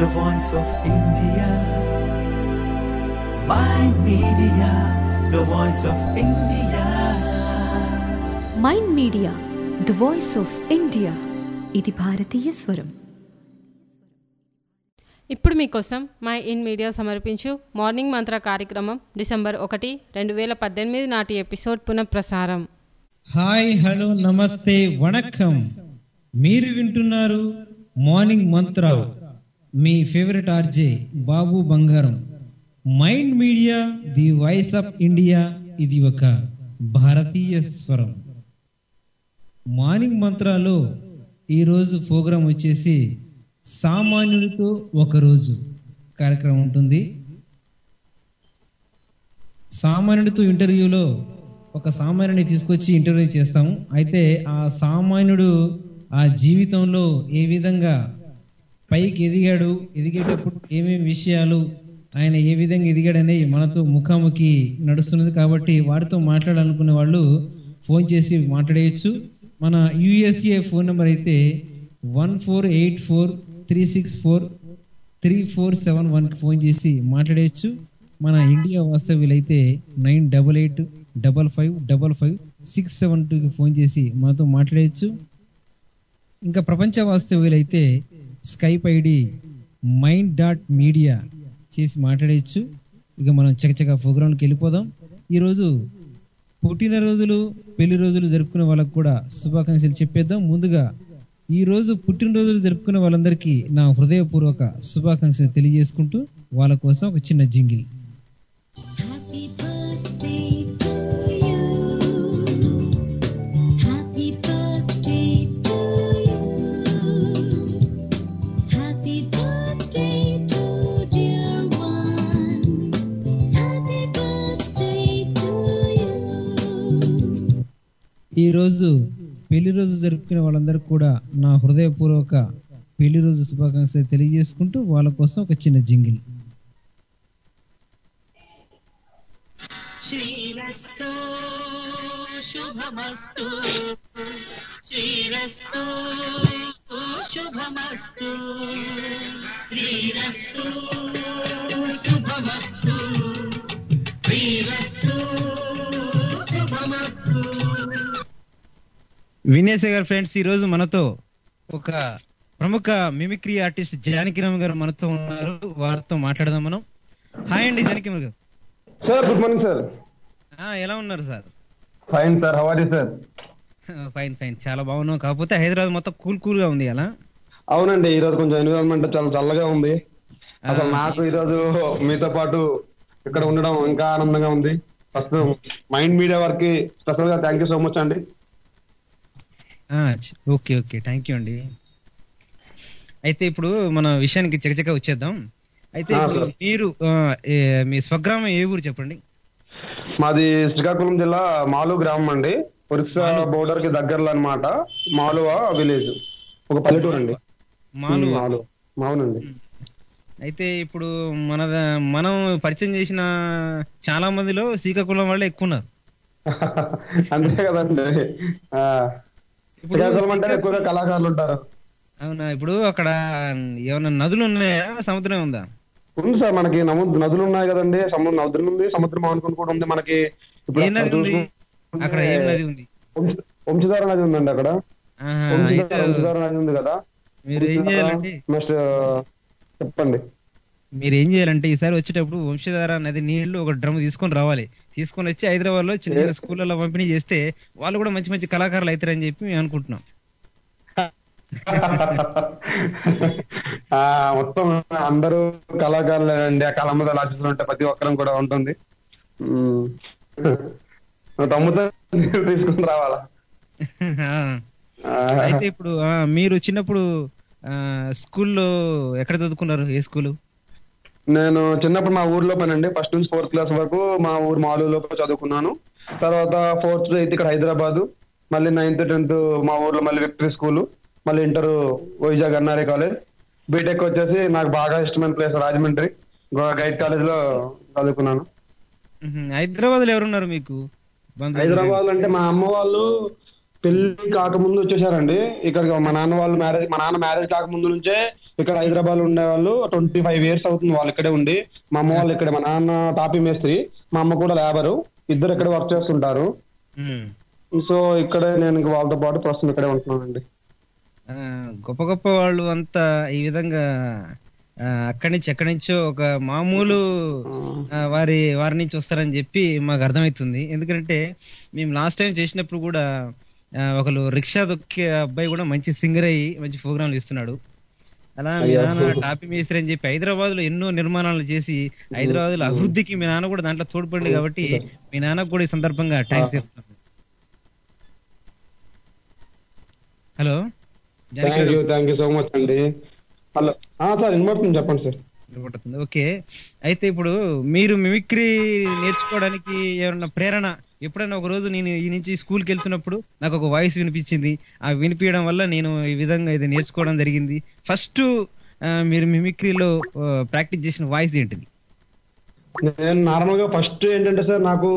the voice of India. My media, the voice of India. Mind media the voice of India ఇది భారతీయ స్వరం ఇప్పుడు మీకోసం my in media సమర్పించు morning మంత్ర కార్యక్రమం డిసెంబర్ ఒకటి రెండు వేల పద్దెనిమిది నాటి ఎపిసోడ్ పునఃప్రసారం హాయ్ హలో నమస్తే వణక్కం మీరు వింటున్నారు మార్నింగ్ మంత్ర మీ favourite RJ Babu Bangaram mind media the voice of India ఇది ఒక భారతీయ స్వరం మార్నింగ్ మంత్రాలో ఈరోజు ప్రోగ్రాం వచ్చేసి సామాన్యుడితో ఒకరోజు కార్యక్రమం ఉంటుంది సామాన్యుడితో ఇంటర్వ్యూలో ఒక సామాన్యుడిని తీసుకొచ్చి ఇంటర్వ్యూ చేస్తాము అయితే ఆ సామాన్యుడు ఆ జీవితంలో ఏ విధంగా పైకి ఎదిగాడు ఎదిగేటప్పుడు ఏమేమి విషయాలు ఆయన ఏ విధంగా ఎదిగాడని మనతో ముఖాముఖి నడుస్తున్నది కాబట్టి వారితో మాట్లాడాలనుకునే వాళ్ళు ఫోన్ చేసి మాట్లాడేయచ్చు మన యుఎస్ఏ ఫోన్ నెంబర్ అయితే one four eight four three six four three four seven వన్కి ఫోన్ చేసి మాట్లాడేయచ్చు మన ఇండియా వాస్తవ్యులైతే nine double eight double five double five six seven టూకి ఫోన్ చేసి మనతో మాట్లాడేయచ్చు ఇంకా ప్రపంచ వాస్తవ్యులైతే Skype ID mind dot media చేసి మాట్లాడేయచ్చు ఇక మనం చకచక ప్రోగ్రాంకి వెళ్ళిపోదాం ఈరోజు పుట్టినరోజులు పెళ్లి రోజులు జరుపుకునే వాళ్ళకు కూడా శుభాకాంక్షలు చెప్పేద్దాం ముందుగా ఈ రోజు పుట్టినరోజులు జరుపుకునే వాళ్ళందరికీ నా హృదయపూర్వక శుభాకాంక్షలు తెలియజేసుకుంటూ వాళ్ళ కోసం ఒక చిన్న jingle Happy birthday to you. Happy birthday to you. Happy birthday to dear one. Happy birthday to you. ఈ రోజు పెళ్లి రోజు జరుపుకునే వాళ్ళందరికీ కూడా నా హృదయపూర్వక పెళ్లి రోజు శుభాకాంక్షలు తెలియజేసుకుంటూ వాళ్ళ కోసం ఒక చిన్న జింగిల్ శ్రీరస్తు శుభమస్తు శ్రీరస్తు శుభమస్తు శ్రీరస్తు శుభమస్తు శ్రీరస్తు శుభమస్తు వినేశ గారు ఫ్రెండ్స్ ఈ రోజు మనతో ఒక ప్రముఖ మిమిక్రీ ఆర్టిస్ట్ జానకిరామ్ గారు మనతో ఉన్నారు వారితో మాట్లాడదాం మనం హాయ్ అండి జానకిరామ్ గారు సార్ గుడ్ మార్నింగ్ సార్ ఆ, ఎలా ఉన్నారు sir fine sir how are you sir fine fine చాలా బాగున్నాం కాకపోతే హైదరాబాద్ మొత్తం కూల్ కూల్ గా ఉంది అలా అవునండి ఈ రోజు కొంచెం ఎన్విరాన్మెంట్ చాలా చల్లగా ఉంది అసలు నాకు ఈ రోజు మీతో పాటు ఇక్కడ ఉండడం ఇంకా ఆనందంగా ఉంది ఫస్ట్ మైండ్ మీడియా వారికి స్పెషల్ గా థ్యాంక్ యూ సో మచ్ అండి ఓకే ఓకే థ్యాంక్ యూ అండి అయితే ఇప్పుడు మన విషయానికి చకచక వచ్చేద్దాం అయితే ఆ, ఇప్పుడు సార్. మీరు ఆ, ఏ, మీ స్వగ్రామం ఏ ఊరు చెప్పండి మాది శ్రీకాకుళం జిల్లా మాలు గ్రామం అండి ఒరిస్సా బోర్డర్ కి దగ్గరలో అన్నమాట మాలువా విలేజ్ ఒక పల్లెటూరు అండి మాలు మాలు అవునండి అయితే ఇప్పుడు మన మనం పరిచయం చేసిన చాలా మందిలో శ్రీకాకుళం వాళ్ళు ఎక్కువ ఉన్నారు అంతే కదండి ఆ, ఇప్పుడు శ్రీకాకుళం అంటే శ్రీకాకుళం- ఎక్కువగా కళాకారులు ఉంటారు అవునా ఇప్పుడు అక్కడ ఏమైనా నదులు ఉన్నాయా సముద్రం ఉందా ఉంది సార్ మనకి నము- నదులు ఉన్నాయి కదండి సముద్రం నదులు ఉంది సముద్రం ఆనుకుని కూడా ఉంది మనకి ఇప్పుడు ఏ అక్కడ నది ఉంది చూసుకుంటే అక్కడ ఏం నది ఉంది వంశ- వంశధార నది ఉందండి అక్కడ ఆహా, వంశధార అయితే వంశధార నది ఉంది కదా మీరు ఏం చేయాలంటే నెక్స్ట్ చెప్పండి మీరు ఏం చేయాలంటే ఈసారి వచ్చేటప్పుడు వంశధార నది నీళ్లు ఒక డ్రమ్ తీసుకొని రావాలి తీసుకొని వచ్చి హైదరాబాద్ లో చిన్న చిన్న స్కూళ్ళలో పంపిణీ చేస్తే వాళ్ళు కూడా మంచి మంచి కళాకారులు అవుతారని చెప్పి మేము అనుకుంటున్నాం ఆ మొత్తం అందరూ కళాకారులే అండి ఆ కళ మీద ఆశిస్తులు ఉంటే ప్రతి ఒక్కరం కూడా ఉంటుంది ఉమ్. తమ్ముతో తీసుకుని రావాలా ఆ, ఆ, అయితే ఇప్పుడు ఆ, మీరు చిన్నప్పుడు ఆ, స్కూల్లో ఎక్కడ చదువుకున్నారు ఏ స్కూల్ నేను చిన్నప్పుడు మా ఊర్లో పనండి ఫస్ట్ నుంచి ఫోర్త్ క్లాస్ వరకు మా ఊరు మాలూరులో చదువుకున్నాను తర్వాత ఫోర్త్ ఎయిత్ ఇక్కడ హైదరాబాద్ మళ్ళీ నైన్త్ టెన్త్ మా ఊర్లో మళ్ళీ విక్టరీ స్కూల్ మళ్ళీ ఇంటర్ వైజాగ్ అన్నారే కాలేజ్ బీటెక్ వచ్చేసి నాకు బాగా ఇష్టమైన ప్లేస్ రాజమండ్రి గైడ్ కాలేజ్ లో చదువుకున్నాను హైదరాబాద్ లో ఎవరున్నారు మీకు బంధువులు? హైదరాబాద్ అంటే మా అమ్మ వాళ్ళు పెళ్లి కాకముందు వచ్చేసారండి ఇక్కడ మా నాన్న వాళ్ళు మ్యారేజ్ మా నాన్న మ్యారేజ్ కాకముందు నుంచే ఇక్కడ హైదరాబాద్ లో ఉండే వాళ్ళు ట్వంటీ ఫైవ్ ఇయర్స్ అవుతుంది వాళ్ళు ఇక్కడే ఉండి మా అమ్మ వాళ్ళు ఇక్కడే మా నాన్న టాపీ మేస్త్రి మా అమ్మ కూడా లేబరు ఇద్దరు ఇక్కడే వర్క్ చేస్తుంటారు ఉమ్. సో ఇక్కడే నేను ఇంక వాళ్ళతో పాటు ప్రస్తుతం ఇక్కడే ఉంటున్నానండి ఆ, గొప్ప గొప్ప వాళ్ళు అంతా ఈ విధంగా ఆ, అక్కడి నుంచి ఎక్కడి నుంచో ఒక మామూలు ఆ, వారి వారి నుంచి వస్తారని చెప్పి మాకు అర్థమవుతుంది ఎందుకంటే మేము లాస్ట్ టైం చేసినప్పుడు కూడా ఆ, ఒకరు రిక్షా దొక్కే అబ్బాయి కూడా మంచి సింగర్ అయ్యి మంచి ప్రోగ్రాంలు ఇస్తున్నాడు అలా మీ అయ్యో. నాన్న టాపీ మేస్త్రి అని చెప్పి హైదరాబాద్ లో ఎన్నో నిర్మాణాలు చేసి హైదరాబాద్ లో అభివృద్ధికి మీ నాన్న కూడా దాంట్లో తోడ్పడింది కాబట్టి మీ నాన్నకు కూడా ఈ సందర్భంగా థ్యాంక్స్ చెప్తున్నాను hello thank you thank you so much అండి హలో సార్ వినబడుతుంది చెప్పండి సార్ వినపడుతుంది ఓకే అయితే ఇప్పుడు మీరు మిమిక్రీ నేర్చుకోవడానికి ఏమన్నా ప్రేరణ ఎప్పుడైనా ఒక రోజు నేను ఈ నుంచి స్కూల్కి వెళ్తున్నప్పుడు నాకు ఒక వాయిస్ వినిపించింది ఆ వినిపించడం వల్ల నేను ఈ విధంగా ఇది నేర్చుకోవడం జరిగింది ఫస్ట్ మీరు మిమిక్రీలో ప్రాక్టీస్ చేసిన వాయిస్ ఏంటిది నేను నార్మల్ గా ఫస్ట్ ఏంటంటే సార్ నాకు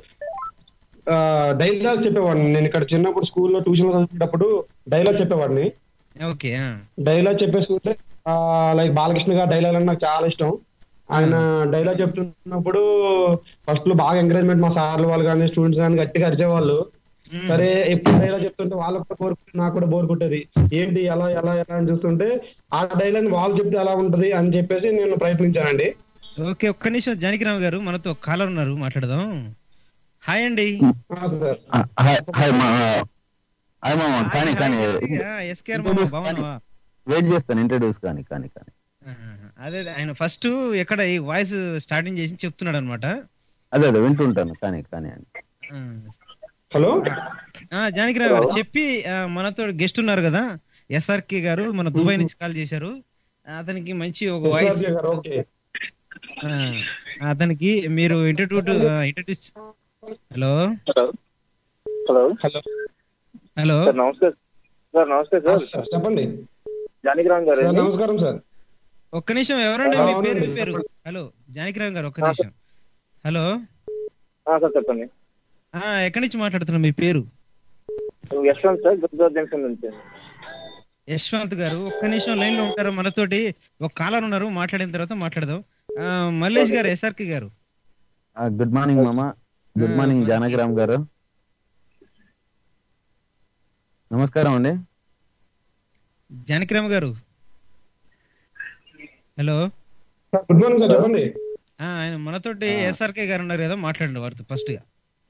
డైలాగ్ చెప్పేవాడిని నేను ఇక్కడ చిన్నప్పుడు స్కూల్లో ట్యూషన్ లో చదివేటప్పుడు డైలాగ్ చెప్పేవాడిని ఓకే డైలాగ్ చెప్పేసుకుంటే లైక్ బాలకృష్ణ గారి డైలాగ్ అంటే నాకు చాలా ఇష్టం ఆయన డైలాగ్ చెప్తున్నప్పుడు ఫస్ట్ లో బాగా ఎంకరేజ్మెంట్ మా సార్లు వాళ్ళు కానీ స్టూడెంట్స్ కానీ గట్టిగా అరిచేవాళ్ళు సరే ఎప్పుడు డైలాగ్ చెప్తుంటే వాళ్ళకు కూడా బోర్ కొట్టేది, నాకు కూడా బోర్ కొట్టేది ఏంటి ఎలా ఎలా ఎలా అని చూస్తుంటే ఆ డైలాగ్ వాళ్ళు చెప్తే ఎలా ఉంటది అని చెప్పేసి నేను ప్రయత్నించానండి ఓకే ఒక్క నిమిషం జానకిరామ్ గారు మనతో కాలర్ ఉన్నారు మాట్లాడదాం హాయ్ అండి ఆ, సార్ హాయ్ హాయ్ మా హాయ్ మామ కానీ కానీ ఎస్కేఆర్ మామ బాగున్నావా వెయిట్ చేస్తాను ఇంట్రడ్యూస్ కానీ కానీ కానీ ఆహా. అదే అదే, ఆయన ఫస్ట్ ఎక్కడ ఈ వాయిస్ స్టార్టింగ్ చేసి చెప్తున్నాడు అనమాట అదే అదే వింటుంటాను కానీ కానీ అండి హలో జానకిరామ్ గారు చెప్పి ఆ, మనతో గెస్ట్ ఉన్నారు కదా ఎస్ఆర్కే గారు మన దుబాయ్ నుంచి కాల్ చేశారు అతనికి మంచి ఒక వాయిస్ గారు ఓకే అతనికి మీరు interview introduce hello hello hello hello hello sir నమస్తే సార్ నమస్తే సార్ సార్ చెప్పండి జానకిరామ్ గారు సార్ నమస్కారం సార్ ఒక్క నిమిషం ఎవరండి మీ పేరు మీ అవునండి. పేరు హలో జానకిరామ్ గారు ఒక్క నిమిషం హలో సార్ చెప్పండి ఆ, ఎక్కడి నుంచి మాట్లాడుతున్నారు మీ పేరు యశ్వంత్ సార్ గురుదార్ జంక్షన్ నుంచి యశ్వంత్ గారు ఒక్క నిమిషం లైన్ లో ఉంటారు మనతోటి ఒక కాలర్ ఉన్నారు మాట్లాడిన తర్వాత మాట్లాడదాం ఆ, మల్లేష్ గారు ఎస్ఆర్కే గారు గుడ్ మార్నింగ్ మామ గుడ్ మార్నింగ్ జానకిరామ్ గారు నమస్కారం అండి జానకిరామ్ గారు hello sir good morning sir చెప్పండి ఆ, ఆయన మనతోటి ఎస్ఆర్కే గారు ఉన్నారు కదా మాట్లాడండి వారితో ఫస్ట్ గా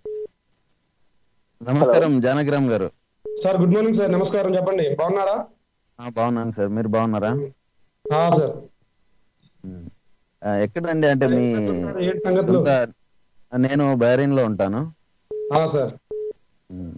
నమస్కారం జానకిరామ్ గారు సార్ గుడ్ మార్నింగ్ సార్ నమస్కారం చెప్పండి బాగున్నారా ఆ, బాగున్నాను సార్ మీరు బాగున్నారా ఆ, సార్ ఉమ్. ఆ, ఎక్కడండి అంటే మీ ఏంటి సంగతులు సొంత నేను బహరీన్ లో ఉంటాను ఆ, సార్ ఉమ్.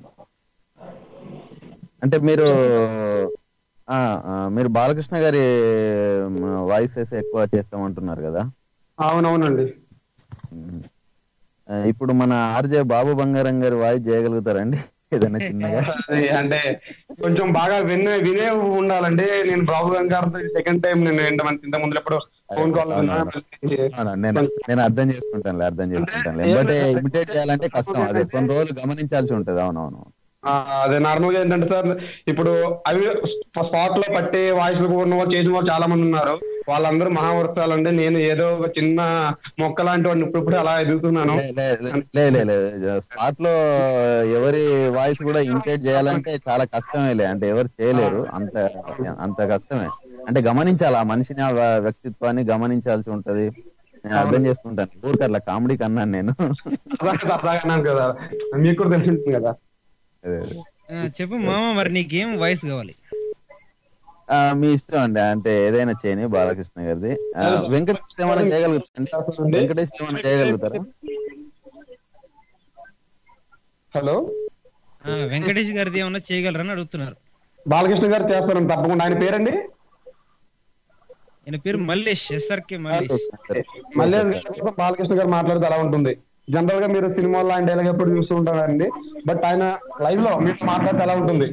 అంటే మీరు ఆ, ఆ, మీరు బాలకృష్ణ గారి వాయిసెస్ ఎక్కువ చేస్తామంటున్నారు కదా అవునవునండి ఉమ్. ఆ, ఇప్పుడు మన ఆర్జే బాబు బంగారం గారి వాయిస్ చేయగలుగుతారండి ఏదైనా చిన్నగా అది అంటే కొంచెం బాగా వినే వినే ఉండాలండి నేను బాబు గారితో సెకండ్ టైం నేను ఇంత ఇంత ముందు ఎప్పుడు ఫోన్ కాల్ అవునా, నేను నేను అర్థం చేసుకుంటానులే అర్థం చేసుకుంటానులే బట్ ఇమిటేట్ చేయాలంటే కష్టం అదే కొన్ని రోజులు గమనించాల్సి ఉంటది అవునవును అదే నార్మల్ గా ఏంటంటే సార్ ఇప్పుడు అవి స్పాట్ లో పట్టి వాయిస్ ఉన్న వాళ్ళు చేసిన వాళ్ళు చాలా మంది ఉన్నారు వాళ్ళందరూ మహావర్తాలండి నేను ఏదో ఒక చిన్న మొక్క లాంటి వాడిని ఇప్పుడు ఇప్పుడు అలా ఎదుగుతున్నాను లే, లే, లే, లే, లే, లే. స్పాట్ లో ఎవరి వాయిస్ కూడా ఇమిటేట్ చేయాలంటే చాలా కష్టమేలే అంటే ఎవరు చేయలేరు అంత అంత కష్టమే అంటే గమనించాలి ఆ మనిషిని ఆ వ్య- వ్యక్తిత్వాన్ని గమనించాల్సి ఉంటది నేను అర్థం చేసుకుంటాను ఊరికి అట్లా కామెడీ కన్నాను నేను సరదాగా అన్నాను కదా మీకు కూడా తెలిసింది కదా అదే, అదే. ఆ, చెప్పు మామ మరి నీకేం వాయిస్ కావాలి ఆ, మీ ఇష్టం అండి అంటే ఏదైనా చేయని బాలకృష్ణ గారిది ఆ, వెంకటేష్ ఏమైనా చేయగలుగుతారా వెంకటేష్ ఏమైనా చేయగలుగుతారా హలో ఆ, వెంకటేష్ గారిది ఏమన్నా చేయగలరని అడుగుతున్నారు బాలకృష్ణ గారు చేస్తాను తప్పకుండా ఆయన పేరండి ఆయన పేరు మల్లేష్ ఎస్ఆర్కే మల్లేష్ మళ్ళీ బాలకృష్ణ గారు మాట్లాడితే అలా ఉంటుంది జనరల్ గా మీరు సినిమాల్లో ఆయన డైలాగ్ ఎప్పుడు చూస్తూ ఉంటారండి బట్ ఆయన లైవ్ లో మీరు మాట్లాడితే ఎలా ఉంటుంది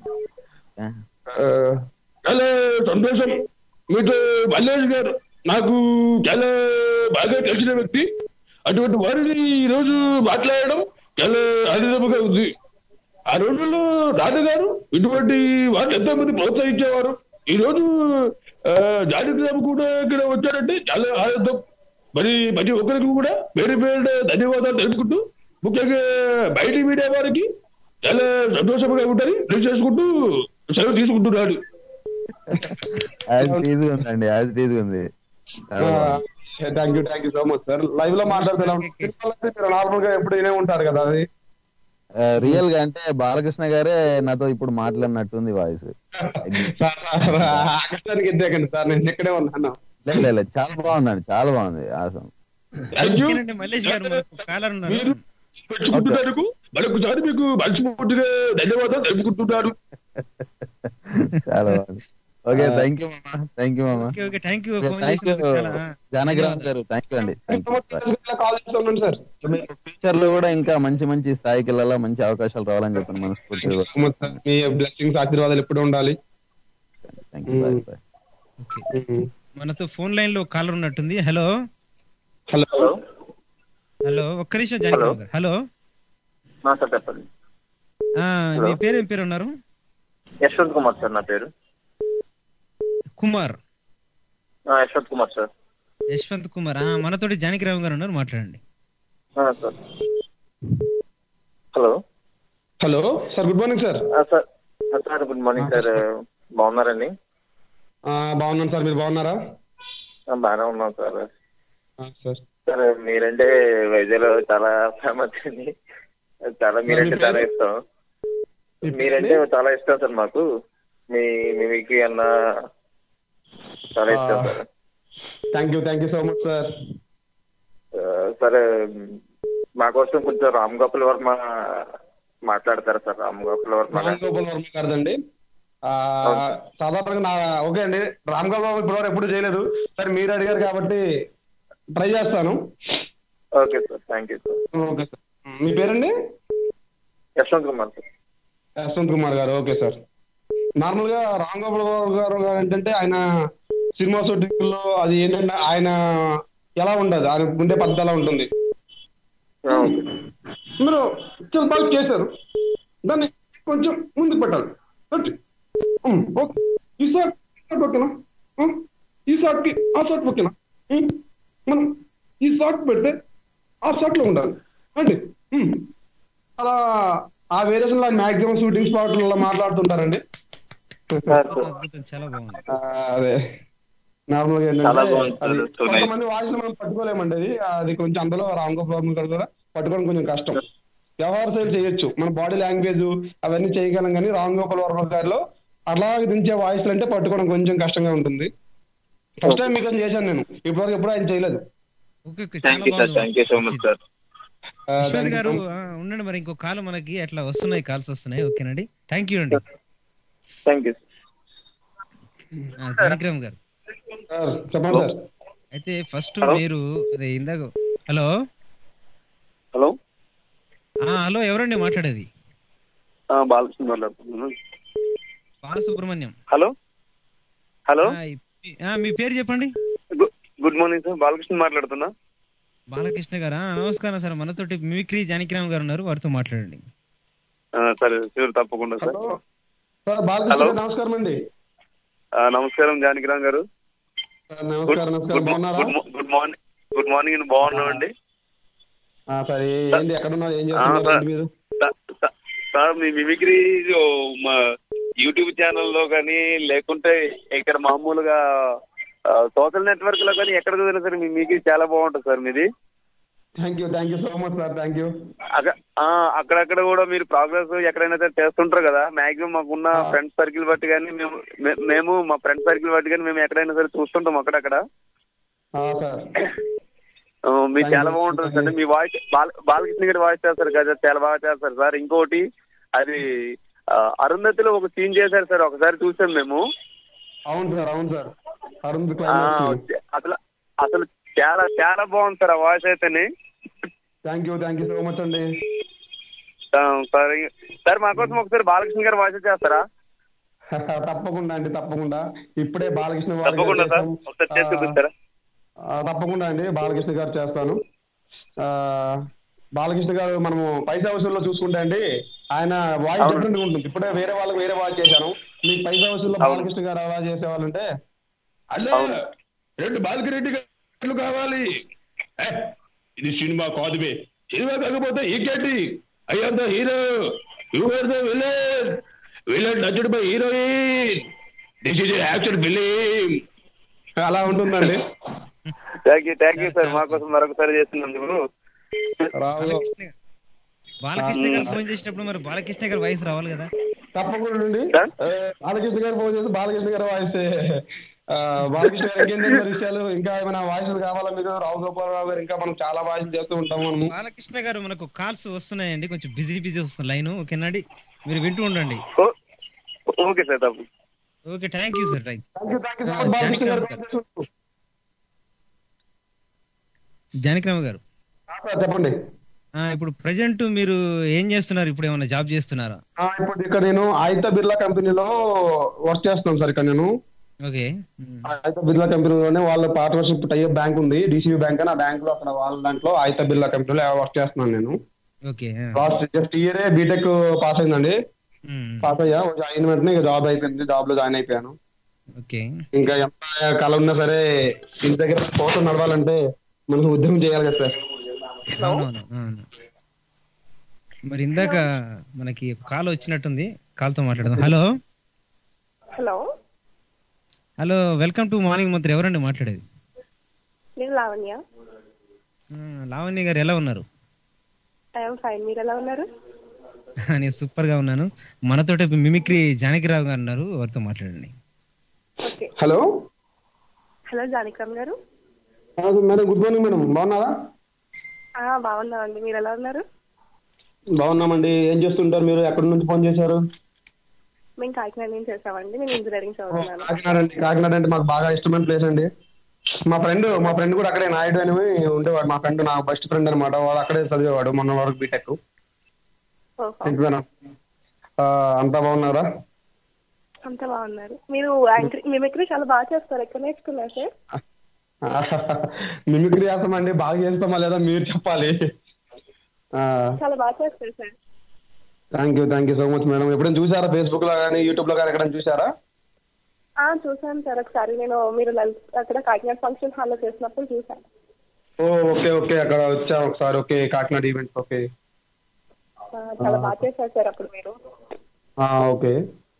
చాలా సంతోషం మీతో మల్లేష్ గారు నాకు చాలా బాగా తెలిసిన వ్యక్తి అటువంటి వారిని ఈ రోజు మాట్లాడడం చాలా ఆనందముగా ఉంది ఆ రోజుల్లో నాన్నగారు ఇటువంటి వాళ్ళు ఎంతో మంది ప్రోత్సహించేవారు ఈ రోజు ఆ, జానకిరామ్ కూడా ఇక్కడ వచ్చారంటే చాలా ఆనందం మరి ప్రతి ఒక్కరికి కూడా పేరు పేరు ధన్యవాదాలు తెలుపుకుంటూ ముఖ్యంగా బయట మీడియా వారికి చాలా సంతోషంగా ఉంటది చేసుకుంటూ సెలవు తీసుకుంటున్నాడు యాజ్ టీజ్ ఉందండి యాజ్ టీజ్ ఉంది చాలా బాగుంది. Thank you thank you so much sir live లో మాట్లాడుతున్నా మీరు నార్మల్ గా ఎప్పుడు వినే ఉంటారు కదా అది ఆ, రియల్ గా అంటే బాలకృష్ణ గారే నాతో ఇప్పుడు మాట్లాడినట్టుంది వాయిస్ సార్, సార్, ఆకాశానికి ఎద్దేకండి సార్ నేను ఇక్కడే ఉన్నాను లేదు లేదు చాలా బాగుందండి చాలా బాగుంది ఆసం థ్యాంక్ యూ ఓకేనండి మల్లేష్ గారు మనకు కాలర్ ఉన్నారు మీరు పెట్టుకుంటున్నందుకు మరొకసారి మీకు మనస్ఫూర్తిగా ధన్యవాదాలు తెలుపుకుంటున్నాను చాలా బాగుంది ఓకే థ్యాంక్ యూ మామా థ్యాంక్ యూ మామా okay okay thank you phone thank you చేసినందుకు చాలా జానగ్రామ్ గారు థ్యాంక్ యూ అండి థ్యాంక్ యూ కాల్ చేస్తున్నాను సార్ మీరు ఫ్యూచర్ లో కూడా ఇంకా మంచి మంచి స్థాయికి వెళ్ళాలా మంచి అవకాశాలు రావాలని చెప్పండి మనస్ఫూర్తిగా సో మచ్ సార్ మీ బ్లెస్సింగ్స్ ఆశీర్వాదాలు ఎప్పుడు ఉండాలి thank you bye bye okay మనతో ఫోన్ లైన్ లో కాలర్ ఉన్నట్టుంది హలో హలో హలో హలో ఒక్క నిమిషం జానకిరామ్ గారు హలో ఆ, సార్ చెప్పండి ఆ, మీ పేరు ఏం పేరు ఉన్నారు యశ్వంత్ కుమార్ సార్ నా పేరు కుమార్ ఆ, యశ్వంత్ కుమార్ సార్ యశ్వంత్ కుమార్ ఆ, మనతోటి జానకిరామ్ గారు ఉన్నారు మాట్లాడండి ఆ, sir hello hello sir good morning sir ఆ, సార్ ఆ, సార్ గుడ్ మార్నింగ్ సార్ బాగున్నారండి బాగున్నాను సార్ మీరు బాగున్నారా ఆ, బాగానే ఉన్నాం సార్ ఆ, సార్ సార్ మీరంటే వైజాగ్లో చాలా ఫేమస్ అండి చాలా మీరంటే చాలా ఇష్టం మీరంటే చాలా ఇష్టం సార్ మాకు మీ మిమిక్రీ అన్న చాలా ఇష్టం sir thank you thank you so much sir ఆ, సార్ మా కోసం కొంచెం రామ్ గోపాల్ వర్మ మాట్లాడతారా సార్ రామ్ గోపాల్ వర్మ రామ్ గోపాల్ వర్మ గారిదండి ఆ, సాధారణంగా నా ఓకే అండి రామ్ గోపాల్ వర్మ ఇప్పటివరకు ఎప్పుడు చేయలేదు సరే మీరు అడిగారు కాబట్టి ట్రై చేస్తాను okay sir thank you sir okay sir మీ పేరండి యశ్వంత్ కుమార్ సార్ యశ్వంత్ కుమార్ గారు ఓకే సార్ నార్మల్ గా రామ్ గోపాల్ వర్మ గారు ఏంటంటే ఆయన సినిమా షూటింగ్ లో అది ఏంటంటే ఆయన ఎలా ఉండదు ఆయన ఉండే పద్ధతి ఎలా ఉంటుంది ఆ, ఓకే మీరు చాలా బాగా చేశారు దాన్ని కొంచెం ముందుకు పెట్టాలి ఓకే. ఉమ్, ఓకే. ఈ షాట్ షాట్ ఓకేనా ఉమ్, ఈ షాట్ కి ఆ షాట్ ఓకేనా ఉమ్, మనం ఈ షాట్ పెడితే ఆ షాట్ లో ఉండాలి అంటే ఉమ్, అలా ఆ వేరియేషన్ లో మాక్సిమం షూటింగ్ స్పాట్ మాట్లాడుతుంటారండి సార్ సార్ అద్భుతం చాలా బాగుంది ఆ, అదే నార్మల్ గా చాలా ఏంటంటే బాగుంది సార్. అది So nice. కొంతమంది వాయిస్ మనం పట్టుకోలేమండి అది అది కొంచెం అందులో రామ్ గోపాల్ గారు కూడా పట్టుకోవడం కొంచెం కష్టం వ్యవహార శైలి చేయొచ్చు మన బాడీ లాంగ్వేజ్ అవన్నీ చేయగలం కానీ రామ్ గోపాల్ వర్మ గారిలో అలాగే దించే వాయిస్ అంటే పట్టుకోవడం కొంచెం కష్టంగా ఉంటుంది ఫస్ట్ టైం మీకు చేశాను నేను ఇప్పటివరకు ఎప్పుడు ఆయన చేయలేదు ఓకే ఓకే థ్యాంక్ చాలా యూ సార్ బాగుంది thank you so much sir ఆ, యశ్వంత్ గారు ఆ, ఉండండి మరి ఇంకో కాల్ మనకి అట్లా వస్తున్నాయి కాల్స్ వస్తున్నాయి ఓకేనండి థ్యాంక్ యూ అండి థ్యాంక్ యూ ఆ, జానకిరామ్ గారు సార్ చెప్పండి సార్ అయితే ఫస్ట్ Hello? మీరు అదే ఇందాక హలో హలో ఆ హలో ఎవరండి మాట్లాడేది బాలకృష్ణ మాట్లాడుతున్నాను బాలసుబ్రహ్మణ్యం హలో హలో ఆ, ఈ- ఆ, మీ పేరు చెప్పండి గు- గుడ్ మార్నింగ్ సార్ బాలకృష్ణ మాట్లాడుతున్నా బాలకృష్ణ గారా ఆ, నమస్కారం సార్ మనతోటి మిమిక్రీ జానకిరామ్ గారు ఉన్నారు వారితో మాట్లాడండి ఆ, సరే సరే తప్పకుండా sir hello sir Balakrishna Hello? గారు నమస్కారం అండి ఆ, నమస్కారం జానకిరామ్ గారు సార్, నమస్కారం నమస్కారం బాగున్నారా గుడ్ మార్నింగ్ గుడ్ మార్నింగ్ అండి బాగున్నామండి ఆ, సార్ ఏ- ఏంటి ఎక్కడున్నారు ఏం ఆ, చేస్తున్నారు సార్. ఏంటి మీరు సా- సా- సార్ మీ మిమిక్రీ ఓ, మా యూట్యూబ్ ఛానల్లో కానీ లేకుంటే ఇక్కడ మామూలుగా సోషల్ నెట్వర్క్ లో కానీ ఎక్కడ చూసినా సరే మీ మిమిక్రీ చాలా బాగుంటుంది సార్ మీది thank you thank you so much sir thank you అక్క- ఆ, అక్కడక్కడ కూడా మీరు ప్రోగ్రెస్ ఎక్కడైనా సరే చేస్తుంటారు కదా మాక్సిమం మాకున్న ఫ్రెండ్ సర్కిల్ బట్టి కానీ మేము మే- మేము మా ఫ్రెండ్ సర్కిల్ బట్టి కానీ మేము ఎక్కడైనా సరే చూస్తుంటాం అక్కడక్కడ సార్ ఆ, మీరు Thank చాలా you. బాగుంటుంది సార్ మీ వాయిస్ బాల బాలకృష్ణ గారి వాయిస్ చేస్తారు కదా చాలా బాగా చేస్తారు సార్ ఇంకోటి అది ఆ, అరుంధతిలో ఒక సీన్ చేశారు సార్ ఒకసారి చూసాం మేము అవును సార్ అవును సార్ అరుణ్ ఆ, క్లైమాక్స్ అసలు అసలు చాలా చాలా బాగుంది సార్ ఆ వాయిస్ అయితేనే thank you thank you so much అండి ఆ, సార్ ఇ- సార్ మా కోసం ఒకసారి బాలకృష్ణ గారి వాయిస్ చేస్తారా తప్పకుండా అండి తప్పకుండా ఇప్పుడే బాలకృష్ణ వారి గారు తప్పకుండా సార్ చేశాం. ఒకసారి చేసి చూపిస్తారా ఆ, తప్పకుండా అండి బాలకృష్ణ గారు చేస్తాను ఆ, బాలకృష్ణ గారు మనము పైసా వసూల్లో చూసుకుంటే అండి ఆయన వాయిస్ అవును. డిఫరెంట్ ఉంటుంది ఇప్పుడే వేరే వాళ్ళకి వేరే వాయిస్ చేశాను మీకు పైసా వసూల్లో అవును. బాలకృష్ణ గారు అలా చేసేవాళ్ళంటే అలా రెండు బాలకిరెడ్డి గారు కావాలి ఏ, ఇది సినిమా కాదు బే సినిమా కాకపోతే ఇంకేంటి అయ్యంత hero your the villain villain నచ్చుడు by heroine this is action film అలా ఉంటుందండి thank you thank you sir మాకోసం మరొకసారి చేస్తున్నందుకు రావు బాలకృష్ణ గారు- బాలకృష్ణ గారు ఫోన్ చేసినప్పుడు మరి బాలకృష్ణ గారి వాయిస్ రావాలి కదా తప్పకుండా అండి ఆ, బాలకృష్ణ గారు ఫోన్ చేసి బాలకృష్ణ గారు వాయిస్ ఆ, బాలకృష్ణ గారు ఇంకేంటి మరి విషయాలు ఇంకా ఏమైనా వాయిస్ కావాలా మీకు రావు గోపాలరావు గారు ఇంకా మనం చాలా వాయిస్ చేస్తూ ఉంటాం మనము బాలకృష్ణ గారు మనకు కాల్స్ వస్తున్నాయండి కొంచెం బిజీ బిజీ వస్తుంది లైన్ ఓకేనండి మీరు వింటూ ఉండండి ఓకే సార్ తప్పు okay thank you sir thank thank you thank you so much Balakrishna గారు ఫోన్ చేస్తున్నారు. జానకిరామ్ గారు ఆ, సార్ చెప్పండి ఆ, ఇప్పుడు ప్రజెంట్ మీరు ఏం చేస్తున్నారు ఇప్పుడు ఏమైనా జాబ్ చేస్తున్నారా ఆ, ఇప్పుడు ఇక్కడ నేను ఆయిత బిర్లా కంపెనీలో వర్క్ చేస్తున్నాను సార్ ఇక్కడ నేను ఓకే ఆయిత బిర్లా కంపెనీలోనే వాళ్ళ పార్ట్నర్షిప్ టైప్ బ్యాంక్ ఉంది డిసిబి బ్యాంక్ అని ఆ బ్యాంక్ లో అక్కడ వాళ్ళ దాంట్లో ఆయిత బిర్లా కంపెనీలో వర్క్ చేస్తున్నాను నేను ఓకే లాస్ట్ జస్ట్ ఇయరే బీటెక్ పాస్ అయిందండి పాస్ అయ్యా అయిన వెంటనే ఇక జాబ్ అయిపోయింది జాబ్ లో జాయిన్ అయిపోయాను ఓకే ఇంకా ఎంత కళ ఉన్నా సరే ఇంటి దగ్గర కోసం నడవాలంటే మనకు ఉద్యమం చేయాలి కదా సార్ అవునవును అవును మరి ఇందాక మనకి కాల్ వచ్చినట్టుంది కాల్తో మాట్లాడదాం hello hello hello welcome to morning మంత్రి ఎవరండి మాట్లాడేది నేను లావణ్య ఆ, లావణ్య గారు ఎలా ఉన్నారు ఐఎమ్ ఫైన్ మీరు ఎలా ఉన్నారు నేను సూపర్ గా ఉన్నాను మనతోటి మిమిక్రీ జానకిరావు గారు ఉన్నారు వారితో మాట్లాడండి ఓకే హలో హలో జానకిరామ్ గారు మేడం గుడ్ మార్నింగ్ మేడం బాగున్నారా ఆ, బాగున్నామండి మీరు ఎలా ఉన్నారు బాగున్నామండి ఏం చేస్తుంటారు మీరు ఎక్కడి నుంచి ఫోన్ చేశారు మేము కాకినాడ నుంచి చేసామండి నేను ఇంజనీరింగ్ చదువుతున్నాను కాకినాడ అండి కాకినాడ అంటే మాకు బాగా ఇష్టమైన ప్లేస్ అండి మా ఫ్రెండ్ మా ఫ్రెండ్ కూడా అక్కడే నాయుడు అని ఉండేవాడు మా ఫ్రెండ్ నా బెస్ట్ ఫ్రెండ్ అనమాట వాడు అక్కడే చదివేవాడు మొన్న వరకు బీటెక్ ఓహో అంతా బాగున్నారా అంతా బాగున్నారు మీరు యాంకర్ మిమిక్రీ చాలా బాగా చేస్తారు ఎక్కడ నేర్చుకున్నారు సార్ మిమిక్రీ చేస్తామండి బాగా చేస్తామా లేదా మీరు చెప్పాలి చాలా బాగా చేస్తారు sir thank you thank you so much madam ఎప్పుడైనా చూసారా ఫేస్బుక్ లో కానీ యూట్యూబ్ లో కానీ ఎక్కడైనా చూసారా ఆ చూసాను సార్ ఒకసారి నేను మీరు లలిత్ అక్కడ కాకినాడ ఫంక్షన్ హాల్లో చేసినప్పుడు చూసాను ఓ ఓకే ఓకే అక్కడ వచ్చా ఒకసారి ఓకే కాకినాడ ఈవెంట్ ఓకే ఆ, చాలా బాగా చేశారు సార్ అప్పుడు మీరు ఓకే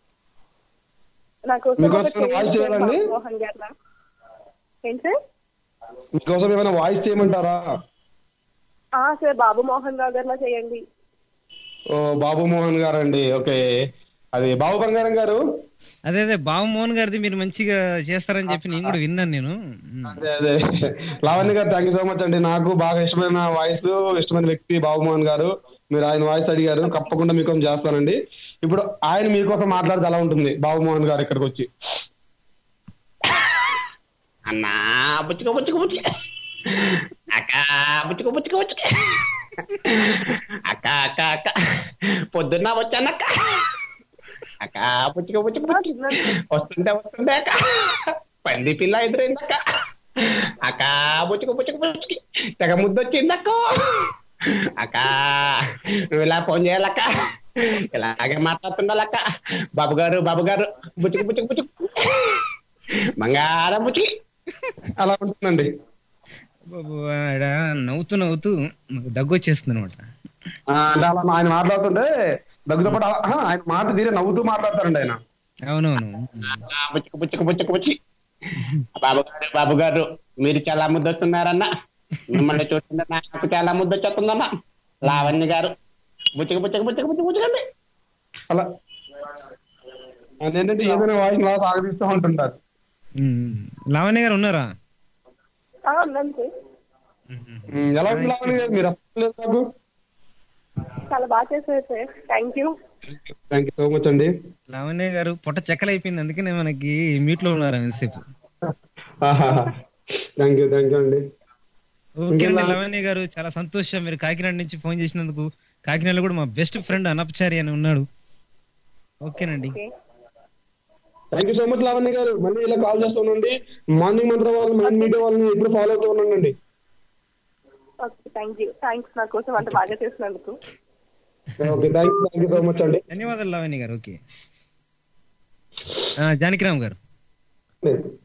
నాకు మీకోసం వాయిస్ చేయాలండి? మోహన్ గారు ఏంటి సార్ మీకోసం ఏమైనా వాయిస్ చేయమంటారా ఆ సార్ బాబు మోహన్ రావు గారిలా చేయండి ఓ బాబు మోహన్ గారు అండి ఓకే అది బాబు బంగారం గారు అదే అదే బాబుమోహన్ గారిది మీరు మంచిగా చేస్తారని చెప్పి నేను కూడా విన్నాను నేను అదే అదే లావణ్య గారు థ్యాంక్ యూ సో మచ్ అండి నాకు బాగా ఇష్టమైన వాయిస్ ఇష్టమైన వ్యక్తి బాబు మోహన్ గారు మీరు ఆయన వాయిస్ అడిగారు తప్పకుండా మీకోసం చేస్తానండి ఇప్పుడు ఆయన మీకోసం మాట్లాడితే ఎలా ఉంటుంది బాబు మోహన్ గారు ఇక్కడికి వచ్చి అన్నా బుచ్చుకో బుచ్చుకో బుచ్చుక అక్క బుచ్చుకో బుచ్చుకో బుచ్చుక అక్క అక్క అక్క పొద్దున్న వచ్చానక్క అక్క బుచ్చుకో బుచ్చుకో బుచ్చుక వస్తుంటే వస్తుంటే అక్క పంది పిల్ల ఎదురైందక్క అక్క బుచ్చుకో బుచ్చుకో బుచ్చుకి తెగ ముద్దొచ్చిందక్క అక్క నువ్వు ఇలా ఫోన్ చేయాలక్క ఇలాగే మాట్లాడుతుండాలక్క బాబు గారు బాబు గారు బుచ్చుకు బుచ్చుకు బుచ్చుకు బంగారం బుచ్చి అలా ఉంటుందండి బాబు, ఆడ నవ్వుతూ నవ్వుతూ నాకు దగ్గు వచ్చేస్తుంది అనమాట ఆ, అంటే అలా ఆయన మాట్లాడుతుంటే దగ్గుతో పాటు అలా- ఆహా, ఆయన మాట తీరే నవ్వుతూ మాట్లాడతారండి ఆయన అవునవును బుచ్చుకు బుచ్చుకు బుచ్చుకు బుచ్చి బాబు గారు బాబు గారు మీరు చాలా ముద్దొస్తున్నారన్న మిమ్మల్ని చూస్తుంటే నాకు చాలా ముద్దొచ్చేస్తుందన్న లావణ్య గారు బుచ్చుకు బుచ్చుకు బుచ్చుకు బుచ్చుకు బుచ్చుకండి అలా ఆయన ఏంటంటే ఏదైనా వాయిస్ అలా సాగదీస్తూ ఉంటుంటారు ఉమ్. లావణ్య గారు ఉన్నారా ఆ, ఉన్నాను సార్ ఉమ్, ఎలా ఉంది లావణ్య గారు మీరు అసలు లేదు నాకు చాలా బాగా చేశారు sir thank you thank you so much అండి లావణ్య గారు పొట్ట చెక్కలైపోయింది అందుకనే మనకి మీట్ లో ఉన్నారు ఎంతసేపు థ్యాంక్ యూ థ్యాంక్ యూ అండి ఓకేనండి లావణ్య గారు చాలా సంతోషం మీరు కాకినాడ నుంచి ఫోన్ చేసినందుకు కాకినాడలో కూడా మా బెస్ట్ ఫ్రెండ్ అనపచారి అని ఉన్నాడు ఓకేనండి thank you so much Lavanya garu మళ్ళీ ఇలా కాల్ చేస్తూ ఉండండి మార్నింగ్ మంత్రం వాళ్ళని మైండ్ మీడియా వాళ్ళని ఎప్పుడు ఫాలో అవుతూ ఉండండి ఓకే థ్యాంక్ యూ థ్యాంక్స్ నా కోసం అంత బాగా చేసినందుకు okay thank you thank you so much అండి ధన్యవాదాలు లావణ్య గారు ఓకే ఆ, జానకిరామ్ గారు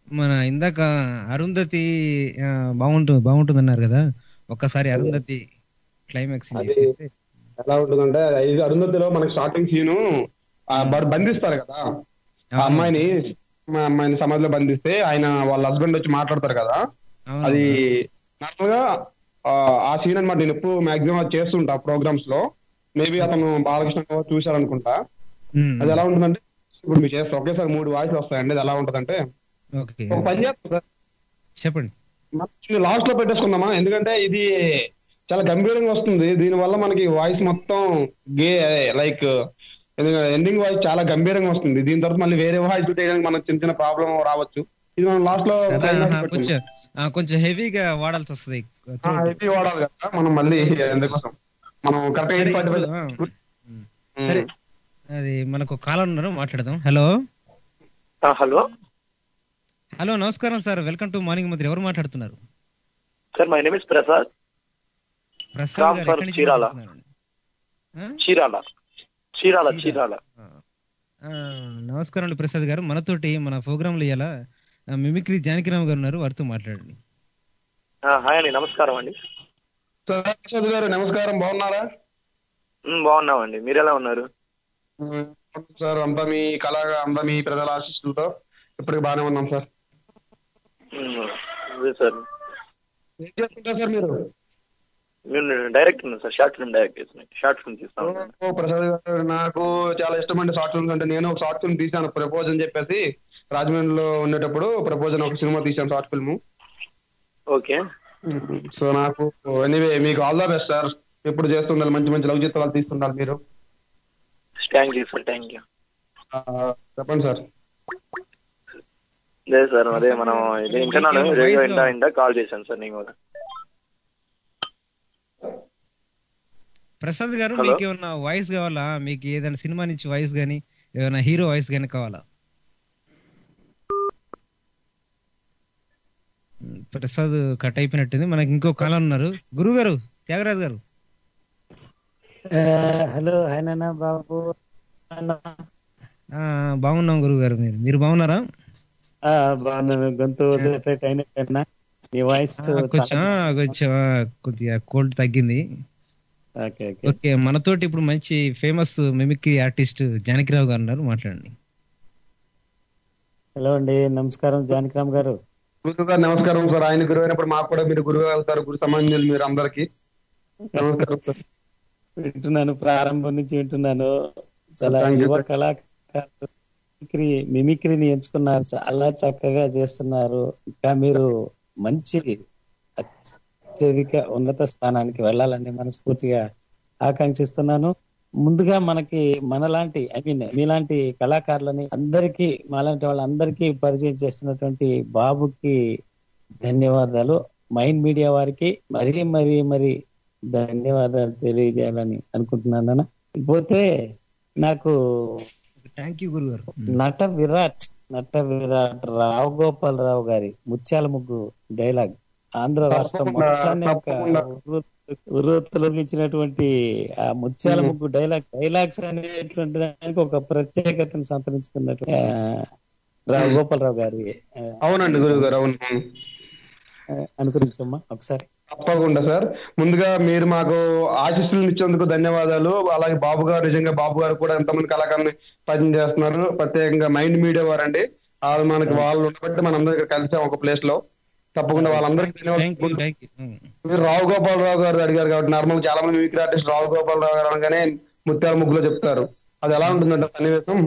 మన ఇందాక అరుంధతి ఆ, బాగుంటుంది బాగుంటుంది అన్నారు కదా ఒక్కసారి అరుంధతి క్లైమాక్స్ అది ఎలా ఉంటుందంటే ఇది అరుంధతిలో మనకి స్టార్టింగ్ సీను బంధిస్తారు కదా ఆ అమ్మాయిని మా అమ్మాయిని సమాధిలో బంధిస్తే ఆయన వాళ్ళ హస్బెండ్ వచ్చి మాట్లాడతారు కదా అది నార్మల్ గా ఆ, ఆ సీన్ అన్నమాట నేను ఎప్పుడు మాక్సిమం అది చేస్తుంటా ప్రోగ్రామ్స్ లో మేబీ అతను బాలకృష్ణ గారు చూశారనుకుంటా అది ఎలా ఉంటుందంటే ఇప్పుడు మీరు చేస్తే ఒకేసారి మూడు వాయిస్ వస్తాయండి అది ఎలా ఉంటుందంటే ఓకే ఒక పని చేస్తాం సార్ చెప్పండి లాస్ట్ లో పెట్టేసుకుందామా ఎందుకంటే ఇది చాలా గంభీరంగా వస్తుంది దీని వల్ల మనకి వాయిస్ మొత్తం గే లైక్ ఎండింగ్ వాయిస్ చాలా గంభీరంగా వస్తుంది దీని తర్వాత మళ్ళీ వేరే వాయిస్ చేయడానికి మనకు చిన్న చిన్న ప్రాబ్లం రావచ్చు ఇది మనం లాస్ట్ లో సరే, ఆహా, కొంచెం ఆ, కొంచెం హెవీగా వాడాల్సి వస్తుంది హెవీ వాడాలి కదా మనం మళ్ళీ అందుకోసం మనం కరెక్ట్ ఎయిట్ ఫార్టీ ఇప్పుడు, ఆ, సరే అది మనకు కాలర్ ఉన్నారు మాట్లాడదాం హలో హలో హలో నమస్కారం సార్ వెల్కమ్ టు మార్నింగ్ మంత్రి ఎవరు మాట్లాడుతున్నారు sir my name is Prasad Prasad Ram garu sir ఎక్కడి నుంచి చీరాల మాట్లాడుతున్నారు? చీరాల చీరాల చీరాల ఆ, నమస్కారం అండి ప్రసాద్ గారు మనతోటి మన ప్రోగ్రామ్ లో ఇలా మిమిక్రీ జానకిరామ్ గారు ఉన్నారు వారితో మాట్లాడండి ఆ, హాయ్ అండి నమస్కారం అండి ప్రసాద్ గారు నమస్కారం బాగున్నారా మ్, బాగున్నామండి మీరు ఎలా ఉన్నారు సార్ అంతా మీ కళగా అంతా మీ ప్రజల ఆశీస్సులతో ఇప్పటికి బాగానే ఉన్నాం సార్ మ్, అదే సార్ ఏం చేస్తుంటారు సార్ మీరు మేము డైరెక్ట్ ఉన్నాం సార్ షార్ట్ ఫిల్మ్ డైరెక్ట్ చేస్తున్నాం షార్ట్ ఫిల్మ్ తీస్తాం ఓ ప్రసాద్ గారు నాకు చాలా ఇష్టమండి షార్ట్ ఫిల్మ్స్ అంటే నేను ఒక షార్ట్ ఫిల్మ్ తీశాను ప్రపోజ్ అని చెప్పేసి రాజమండ్రిలో ఉండేటప్పుడు ప్రపోజ్ అని ఒక సినిమా తీశాను షార్ట్ ఫిల్మ్ ఓకే సో నాకు ఎనీవే మీకు ఆల్ ద బెస్ట్ సార్ ఎప్పుడు చేస్తుండాలి మంచి మంచి లవ్ చిత్రాలు తీస్తుండాలి మీరు thank you sir thank you ఆ, చెప్పండి సార్ లేదు సార్ అదే మనం ఇది వింటున్నాను రేడియో వింటా వింటా కాల్ చేశాను సార్ నేను కూడా ప్రసాద్ గారు Hello? మీకు ఏమన్నా వాయిస్ కావాలా మీకు ఏదైనా సినిమా నుంచి వాయిస్ గానీ ఏమైనా హీరో వాయిస్ గానీ కావాలా ఉమ్, ప్రసాద్ కట్ అయిపోయినట్టుంది మనకి ఇంకో కాలం ఉన్నారు గురువు గారు త్యాగరాజు గారు హలో హాయ్ నాన్న బాబు ఆ, బాగున్నాం గురువు గారు మీరు మీరు బాగున్నారా ఆ, బాగున్నాను గొంతు సెపరేట్ అయినట్టేనా నీ వాయిస్ ఆ, కొంచెం ఆ, కొంచెం ఆ, కొద్దిగా కోల్డ్ తగ్గింది ఓకే ఓకే ఓకే మనతోటి ఇప్పుడు మంచి ఫేమస్ మిమిక్రీ ఆర్టిస్ట్ జానకిరావు గారు ఉన్నారు మాట్లాడండి హలో అండి నమస్కారం జానకిరామ్ గారు గురువు గారు నమస్కారం సార్ ఆయన గురువు అయినప్పుడు మాకు కూడా మీరు గురువు అవుతారు గురు సమాన్యులు మీరు అందరికి నమస్కారం సార్ వింటున్నాను ప్రారంభం నుంచి వింటున్నాను చాలా Thank you, యువ sir. కళాకారులు మిమిక్రీ మిమిక్రీని ఎంచుకున్నారు చాలా చక్కగా చేస్తున్నారు ఇంకా మీరు మంచి అత్యధిక ఉన్నత స్థానానికి వెళ్ళాలని మనస్ఫూర్తిగా ఆకాంక్షిస్తున్నాను ముందుగా మనకి మనలాంటి ఐ మీన్ మీలాంటి కళాకారులని అందరికీ మాలాంటి వాళ్ళందరికీ పరిచయం చేస్తున్నటువంటి బాబుకి ధన్యవాదాలు మైండ్ మీడియా వారికి మరీ మరీ మరి ధన్యవాదాలు తెలియజేయాలని అనుకుంటున్నాను నాన్న. పోతే నాకు థ్యాంక్ యూ గురువు గారు నట విరాట్ నట విరాట్ రావు గోపాల్ రావు గారి ముత్యాల ముగ్గు డైలాగ్ ఆంధ్ర రాష్ట్రం తప్పకుండా, మొత్తాన్ని ఒక తప్పకుండా. ఉర్రూతలొంగించినటువంటి ఆ ముత్యాల ముగ్గు డైలాగ్ డైలాగ్స్ అనేటువంటి దానికి ఒక ప్రత్యేకతను సంతరించుకున్నట్టు ఆ, రావు గోపాలరావు గారి ఆ, అవునండి గురువు గారు అవును అవును. అనుకరించమ్మా ఒకసారి తప్పకుండా సార్ ముందుగా మీరు మాకు ఆశీస్సులు ఇచ్చేందుకు ధన్యవాదాలు అలాగే బాబు గారు నిజంగా బాబు గారు కూడా ఎంతమంది కళాకారుని పరిచయం చేస్తున్నారు ప్రత్యేకంగా మైండ్ మీడియా వారండి వాళ్ళు మనకి వాళ్ళు ఉండబట్టి మనందరం ఇక్కడ కలిసాం ఒక ప్లేస్ లో తప్పకుండా వాళ్ళందరికీ ధన్యవాదాలు మీరు రావు గోపాలరావు గారు అడిగారు కాబట్టి నార్మల్ చాలా మంది మిమిక్రీ ఆర్టిస్ట్ రావు గోపాలరావు గారు అనగానే ముత్యాల ముగ్గులో చెప్తారు అది ఎలా ఉంటుందంటే సన్నివేశం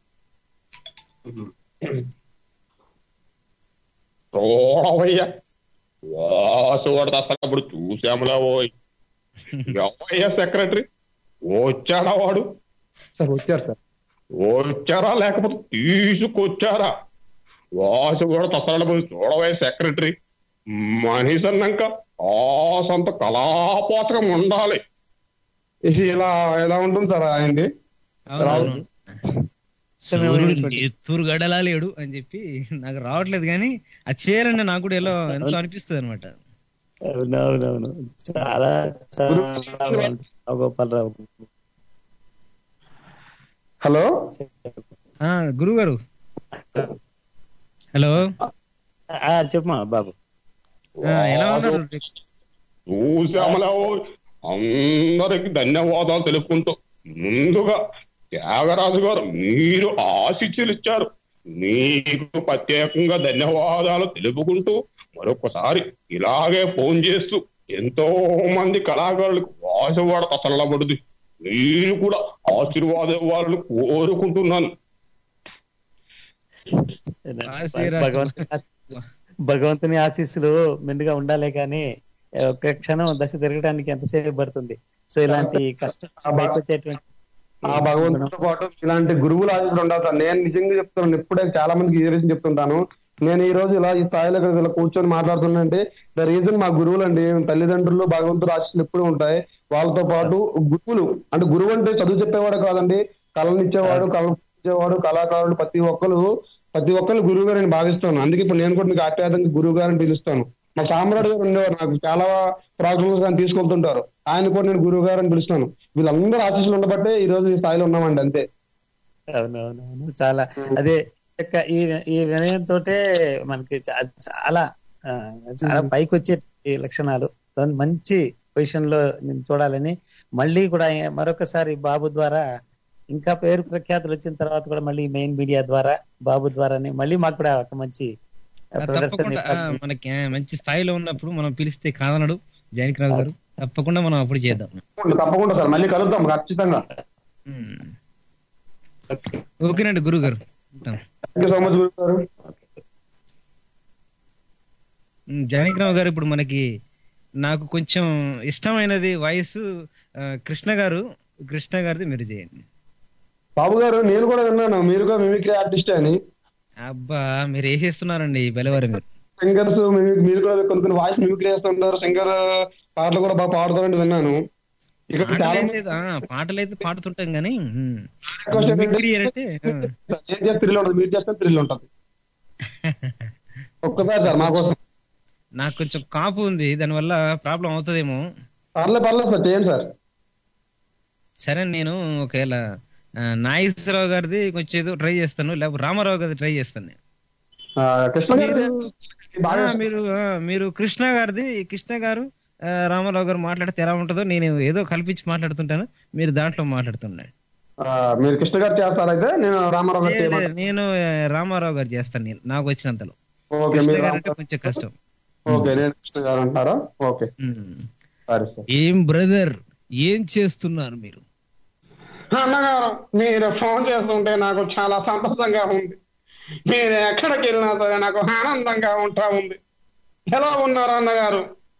చూడవయ్యా వాసు వాడు అసలు అప్పుడు చూసాములా ఓయ్ ఎవయ్యా సెక్రటరీ వచ్చాడా వాడు సార్ వచ్చారు సార్ వచ్చారా లేకపోతే తీసుకొచ్చారా వాసు కూడా తసలాడ పోయి చూడవయ్య సెక్రటరీ మనిషి అన్నాక ఆసంత కళాపాత్రం ఉండాలి ఇది ఇలా ఎలా ఉంటుంది సార్ ఆయనది అవునవును. సూర్యుడు ఎత్తూరు గడలా లేడు అని చెప్పి నాకు రావట్లేదు కానీ అది చేయాలని నాకు కూడా ఎలా ఎంతో అనిపిస్తుంది అనమాట అవునవునవును చాలా చాలా బాగుంది రావు గోపాలరావు హలో గురువు గారు హలో ఆ, చెప్పమా బాబు ఎలా ఉన్నారు చూసామలా అందరికి ధన్యవాదాలు తెలుపుకుంటూ ముందుగా త్యాగరాజు గారు మీరు ఆశిస్సులు ఇచ్చారు మీకు ప్రత్యేకంగా ధన్యవాదాలు తెలుపుకుంటూ మరొకసారి ఇలాగే ఫోన్ చేస్తూ ఎంతో మంది కళాకారులకు వాసవాడ తసల్లబడుద్ది మీరు కూడా ఆశీర్వాదం ఇవ్వాలని కోరుకుంటున్నాను భగవంతుని భగవంతుని ఆశీస్సులు మెండుగా ఉండాలి కానీ ఒక్క క్షణం దశ తిరగడానికి ఎంతసేపు పడుతుంది సో ఇలాంటి కష్టం పైకి వచ్చేటువంటి ఆ భగవంతుడితో పాటు ఇలాంటి గురువులు ఆశీస్సులు ఉండాలి సార్ నేను నిజంగా చెప్తున్నాను ఇప్పుడే చాలా మందికి ఈ రీజన్ చెప్తుంటాను నేను ఈ రోజు ఇలా ఈ స్థాయిలో ఇక్కడ ఇలా కూర్చొని మాట్లాడుతున్నానంటే ద రీజన్ మా గురువులు అండి తల్లిదండ్రులు భగవంతుడు ఆశీస్సులు ఎప్పుడు ఉంటాయి వాళ్ళతో పాటు గురువులు అంటే గురువు అంటే చదువు చెప్పేవాడు కాదండి కళను ఇచ్చేవాడు కళ ఇచ్చేవాడు కళాకారులు ప్రతి ఒక్కరు ప్రతి ఒక్కరు గురువు గారు నేను భావిస్తాను అందుకే ఇప్పుడు నేను కూడా మీకు ఆప్యాయంగా గురువు గారిని పిలుస్తాను మా సామ్రాట్ గారు ఉండేవారు నాకు చాలా ప్రోగ్రామ్స్ కానీ తీసుకెళ్తుంటారు ఆయన కూడా నేను గురువు గారు అని పిలుస్తాను వీళ్ళందరూ ఆశీస్సులు ఉండబట్టే ఈ రోజు ఈ స్థాయిలో ఉన్నామండి అంతే అవునవునవును చాలా అదే యొక్క ఈ ఈ వినయంతో మనకి చా- చాలా ఆ, చాలా పైకి వచ్చే ఈ లక్షణాలు దాన్ని మంచి పొజిషన్ లో నేను చూడాలని మళ్ళీ కూడా మరొకసారి బాబు ద్వారా ఇంకా పేరు ప్రఖ్యాతులు వచ్చిన తర్వాత కూడా మళ్ళీ మెయిన్ మీడియా ద్వారా బాబు ద్వారానే మళ్ళీ మాకు కూడా ఒక మంచి ప్రదర్శన తప్పకుండా ఆ, మనకి ఆ, మంచి స్థాయిలో ఉన్నప్పుడు మనం పిలిస్తే కాదనడు జానకిరావు గారు తప్పకుండా మనం అప్పుడు చేద్దాం తప్పకుండా సార్ మళ్ళీ కలుద్దాం ఖచ్చితంగా ఓకేనండి గురువు గారు ఉంటాం. థ్యాంక్ యూ సో మచ్ గురువు గారు ఉమ్, జానకిరావు గారు ఇప్పుడు మనకి నాకు కొంచెం ఇష్టమైనది వాయిస్ కృష్ణ గారు కృష్ణ గారిది మీరు చేయండి బాబు గారు నేను కూడా విన్నాను మీరు కూడా మిమిక్రీ ఆర్టిస్ట్ అని అబ్బా మీరు వేసేస్తున్నారండి బెలవారు మీరు సింగర్స్ మీరు కూడా కొన్ని కొన్ని వాయిస్ మిమిక్రీ చేస్తుంటారు సింగర్ పాటలు కూడా బాగా పాడుతారని విన్నాను ఇక్కడ చాలా పాటలైతే ఆ, పాటలైతే పాడుతుంటాం కానీ ఉమ్, మిమిక్రీ అంటే ఆ, ఏం చేస్తే థ్రిల్ ఉంటుంది మీరు చేస్తే థ్రిల్ ఉంటుంది ఒక్కసారి సార్ మా కోసం నాకు కొంచెం కాపు ఉంది దానివల్ల ప్రాబ్లం అవుతుందేమో పర్లేదు పర్లేదు సార్ చేయండి సార్ సరే నేను ఒకవేళ ఆ, నాగేశ్వరరావు గారిది కొంచెం ఏదో ట్రై చేస్తాను లేకపోతే రామారావు గారిది ట్రై చేస్తాను నేను ఆ, కృష్ణ గారు ఆ, మీరు ఆ, మీరు కృష్ణ గారిది కృష్ణ గారు ఆ, రామారావు గారు మాట్లాడితే ఎలా ఉంటుందో నేను ఏదో కల్పించి మాట్లాడుతుంటాను మీరు దాంట్లో మాట్లాడుతున్నాను ఆ, మీరు కృష్ణ గారు చేస్తారైతే నేను రామారావు గారు లే- లే, చేయమంటాను నేను ఆ, రామారావు గారు చేస్తాను నేను నాకు వచ్చినంతలో ఓకే కృష్ణ మీరు గారు అంటే కొంచెం కష్టం ఓకే నేను కృష్ణ గారు అంటారా ఓకే సరే సార్ ఏం బ్రదర్ ఏం చేస్తున్నారు మీరు అన్నగారు మీరు ఫోన్ చేస్తుంటే నాకు చాలా సంతోషంగా ఉంది మీరు ఎక్కడికి వెళ్ళినా సరే నాకు ఆనందంగా ఉంటా ఉంది ఎలా ఉన్నారు అన్నగారు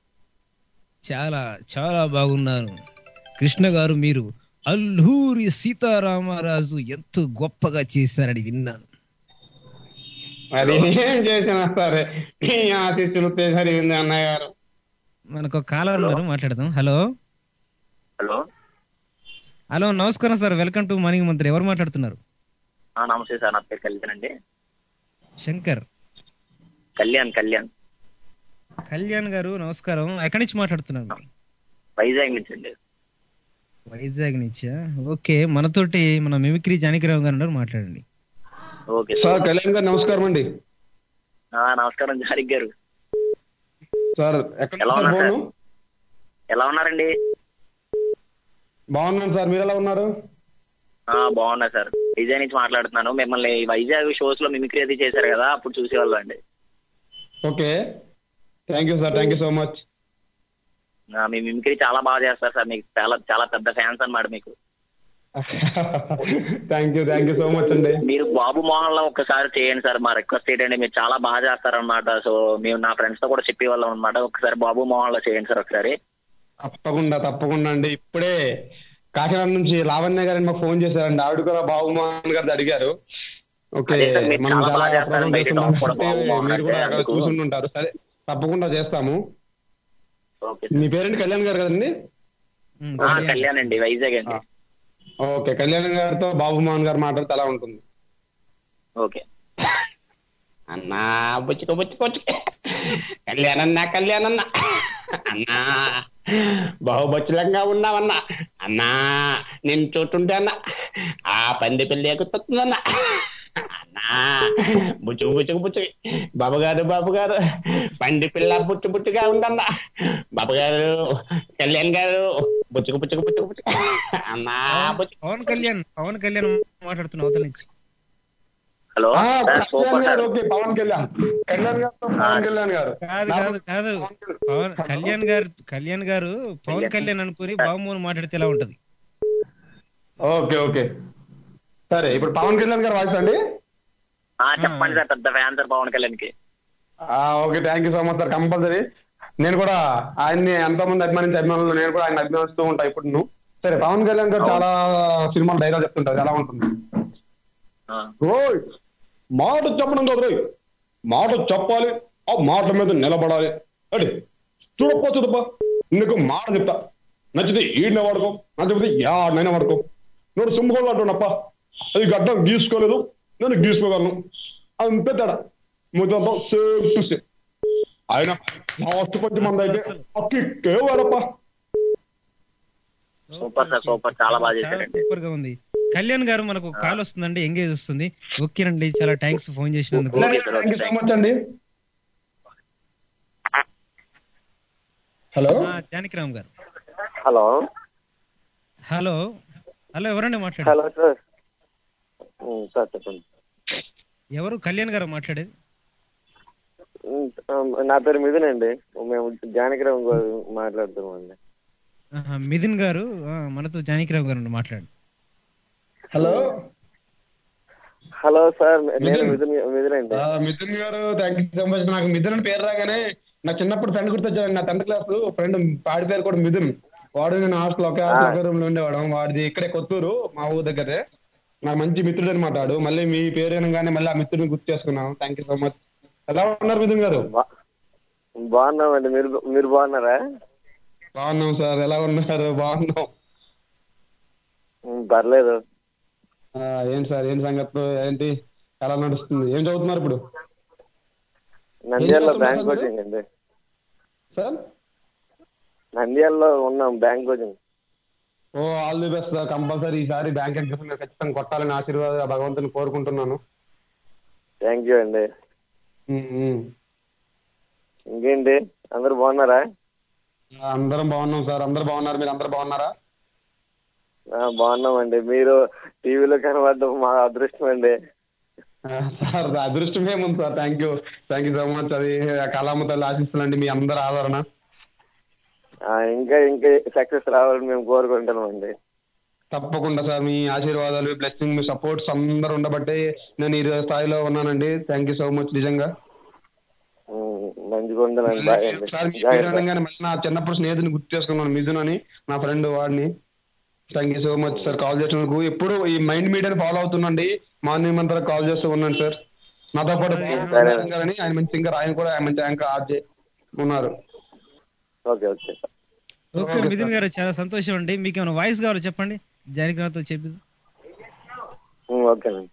చాలా చాలా బాగున్నాను కృష్ణ గారు మీరు అల్లూరి సీతారామరాజు ఎంతో గొప్పగా చేశారని విన్నాను మరి ఏం చేసినా సరే మీ ఆశీస్సులు జరిగింది అన్నగారు మనకు ఒక కాలర్ ఉన్నారు మాట్లాడదాం హలో హలో హలో నమస్కారం సార్ వెల్కమ్ టు మార్నింగ్ మంత్రి ఎవరు మాట్లాడుతున్నారు ఆ, నమస్తే సార్ నా పేరు కళ్యాణ్ అండి శంకర్ కళ్యాణ్ కళ్యాణ్ కళ్యాణ్ గారు నమస్కారం ఎక్కడి నుంచి మాట్లాడుతున్నారు మీరు? వైజాగ్ నుంచి అండి వైజాగ్ నుంచా ఓకే మనతోటి మన మిమిక్రీ జానకిరావు గారు ఉన్నారు మాట్లాడండి ఓకే సార్ కళ్యాణ్ గారు నమస్కారం అండి ఆ, నమస్కారం జారిక్ గారు సార్ ఎక్కడ ఎలా సార్ ఉన్నారు ఫోను సార్? ఎలా ఉన్నారండి బాగున్నాను సార్ మీరు ఎలా ఉన్నారు ఆ, బాగున్నా సార్ వైజాగ్ నుంచి మాట్లాడుతున్నాను మిమ్మల్ని వైజాగ్ షోస్ లో మిమిక్రీ అది చేశారు కదా అప్పుడు చూసేవాళ్ళం అండి okay thank you sir thank you so much ఆ, మీ మిమిక్రీ చాలా బాగా చేస్తారు సార్ మీకు చాలా చాలా పెద్ద ఫ్యాన్స్ అన్నమాట మీకు thank you thank you so much అండి మీరు బాబు మోహన్ లో ఒక్కసారి చేయండి సార్ మా రిక్వెస్ట్ ఏంటంటే మీరు చాలా బాగా చేస్తారన్నమాట సో మేము నా ఫ్రెండ్స్ తో కూడా చెప్పేవాళ్ళం అనమాట ఒకసారి బాబు మోహన్ లో చేయండి సార్ ఒకసారి తప్పకుండా తప్పకుండా అండి ఇప్పుడే కాకినాడ నుంచి లావణ్య గారిని మాకు ఫోన్ చేశారండి ఆవిడ కూడా బాబు మోహన్ గారిని అడిగారు ఓకే అదే సార్, మీరు మనం చాలా చాలా బాగా చేస్తారు ప్రోగ్రామ్ బయట చేస్తున్నాం టాక్ కూడా బాబు మోహన్ మీరు కూడా అంటే అక్కడ అందుకు. చూసుంటుంటారు సరే తప్పకుండా చేస్తాము ఓకే మీ పేరెంట్ కళ్యాణ్ గారు కదండి ఆ, కళ్యాణ్ అండి వైజాగ్ అండి ఓకే కళ్యాణ్ గారితో బాబు మోహన్ గారు మాట్లాడితే ఎలా ఉంటుంది ఓకే అన్నా బుచ్చుకో బుచ్చుకో బుచ్చుకో కళ్యాణన్నా కళ్యాణన్నా అన్నా బహుబచులంగా ఉన్నావన్నా అన్నా నేను చూస్తుంటే అన్నా ఆ పంది పిల్లి ఎక్కుతుందన్నా అన్నా బుచ్చుకు బుచ్చుకు బుచ్చుకు బాబు గారు బాబు గారు పండి పిల్ల బుట్టు బుట్టుగా ఉందన్నా బాబు గారు కళ్యాణ్ గారు బుచ్చుకు బుచ్చుకు బుచ్చుకు బుచ్చుకు అన్నా బుచ్చుకు పవన్ కళ్యాణ్ పవన్ కళ్యాణ్ మాట్లాడుతున్నా అవతల నుంచి హలో ఆ, sir super Kalyan sir garu okay Pavan Kalyan Kalyan garu Pavan Kalyan గారు కాదు కాదు కాదు పవన్ కళ్యాణ్ గారు కళ్యాణ్ గారు పవన్ కళ్యాణ్ అనుకుని బాబు మాట్లాడితే ఎలా ఉంటది ఓకే ఓకే సరే ఇప్పుడు పవన్ కళ్యాణ్ గారు వాయిస్ అండి ఆ, చెప్పండి సార్ పెద్ద ఫ్యాన్ సార్ పవన్ కళ్యాణ్ కి ఆ, okay thank you so much sir compulsory నేను కూడా ఆయన్ని ఎంతో మంది అభిమానించే అభిమానులు నేను కూడా ఆయన అభిమానిస్తూ ఉంటా ఇప్పుడు నువ్వు సరే పవన్ కళ్యాణ్ గారు చాలా సినిమాలు డైలాగ్ చెప్తుంటారు ఎలా ఉంటుంది రోయ్ మాట చెప్పడం కాదు రోయ్ మాట చెప్పాలి ఆ మాట మీద నిలబడాలి అడి చూడప్పా చూడప్పా నీకు మాట చెప్తా నచ్చితే ఈడినే వాడుకో నచ్చకపోతే యాడనైనా వాడుకో నువ్వు సింహంలో అంటున్నప్ప అది గడ్డం గీసుకోలేదు నేను గీసుకోగలను అంతే తేడా ముద్దంతా సేమ్ టు సేమ్ ఆయన లాస్ట్ కొంచెం మంది అయితే అక్కికే వాడప్పా సూపర్ సార్ సూపర్ చాలా బాగా చాలా చేశారండి సూపర్ గా ఉంది కళ్యాణ్ గారు మనకు కాల్ వస్తుందండి ఎంగేజ్ వస్తుంది ఓకేనండి చాలా థ్యాంక్స్ ఫోన్ చేసినందుకు థ్యాంక్ యూ సో మచ్ అండి హలో ఆ, జానకిరామ్ గారు హలో హలో హలో ఎవరండి మాట్లాడారు హలో సార్ ఉమ్, సార్ చెప్పండి ఎవరు కళ్యాణ్ గారు మాట్లాడేది ఉమ్, ఆ, నా పేరు మిథున్ అండి మేము జానకిరామ్ గారు మాట్లాడుతున్నామండి ఆహా, మిథున్ గారు ఆ, మనతో జానకిరామ్ గారు మాట్లాడు హలో హలో సార్ నేను మిథున్. మిథున్ మిథున్ అండి ఆ, మిథున్ గారు థ్యాంక్ యూ సో మచ్ నాకు మిథున్ అని పేరు రాగానే నా చిన్నప్పుడు ఫ్రెండ్ గుర్తొచ్చాడు నా టెన్త్ క్లాస్ ఫ్రెండ్ వాడి పేరు కూడా మిథున్ వాడు నేను హాస్టల్ ఒకే హాస్టల్ ఒకే రూమ్ లో ఉండేవాడు వాడిది ఇక్కడే కొత్తూరు మా ఊరు దగ్గరే నాకు మంచి మిత్రుడు అనమాట వాడు మళ్ళీ మీ పేరు అనగానే మళ్ళీ ఆ మిత్రుడిని గుర్తు చేసుకున్నాం థ్యాంక్ యూ సో మచ్ ఎలా ఉన్నారు మిథున్ గారు బాగున్నామండి మీరు మీరు బాగున్నారా బాగున్నాం సార్ ఎలా ఉన్నారు బాగున్నాం ఉమ్, పర్లేదు ఆ, ఏంటి సార్ ఏంటి సంగతులు ఏంటి ఎలా నడుస్తుంది ఏం చదువుతున్నారు ఇప్పుడు నంద్యాలలో ఏం బ్యాంక్ చదువుతున్నారు కోచింగ్ అండి సార్ నంద్యాలలో ఉన్నాం బ్యాంక్ కోచింగ్ ఓ all the best sir compulsory ఈసారి బ్యాంక్ ఎగ్జామ్ మీరు ఖచ్చితంగా కొట్టాలని ఆశీర్వాద భగవంతుని కోరుకుంటున్నాను థ్యాంక్ యూ అండి ఉమ్, ఉమ్. ఇంకేంటి అందరు బాగున్నారా ఆ, అందరం బాగున్నాం సార్ అందరు బాగున్నారు మీరు అందరు బాగున్నారా ఆ, బాగున్నామండి మీరు టీవీలో కనబడడం మా అదృష్టం అండి ఆ, సార్ అదృష్టం ఏముంది sir thank you thank you so much అది కళామ తల్లి ఆశిస్తులండి మీ అందరి ఆదరణ ఆ, ఇంకా ఇంకా సక్సెస్ రావాలని మేము కోరుకుంటున్నామండి తప్పకుండా సార్ మీ ఆశీర్వాదాలు బ్లెస్సింగ్ మీ సపోర్ట్స్ అందరు ఉండబట్టే నేను ఈ స్థాయిలో ఉన్నానండి థ్యాంక్ యూ సో మచ్ నిజంగా ఉమ్, మంచిగా ఉండాలండి బాయ్ అండి సార్ మీ పేరు జాగ్రత్త. అనగానే మళ్ళీ నా చిన్నప్పుడు స్నేహితుని గుర్తు చేసుకున్నాను మిథున్ అని నా ఫ్రెండ్ వాడిని thank you so much sir call చేసినందుకు ఎప్పుడు ఈ మైండ్ మీడియాని ఫాలో అవుతుండండి మార్నింగ్ అంతా కాల్ చేస్తూ ఉన్నాను సార్ నాతో పాటు సరే. గారని ఆయన మంచి సింగర్ ఆయన కూడా ఆయన మంచి యాంకర్ ఆర్జే ఉన్నారు okay okay okay Mithun garu చాలా సంతోషం అండి మీకు ఏమైనా వాయిస్ కావాలో చెప్పండి జానకిరామ్తో చెప్పి ఉమ్, ఓకేనండి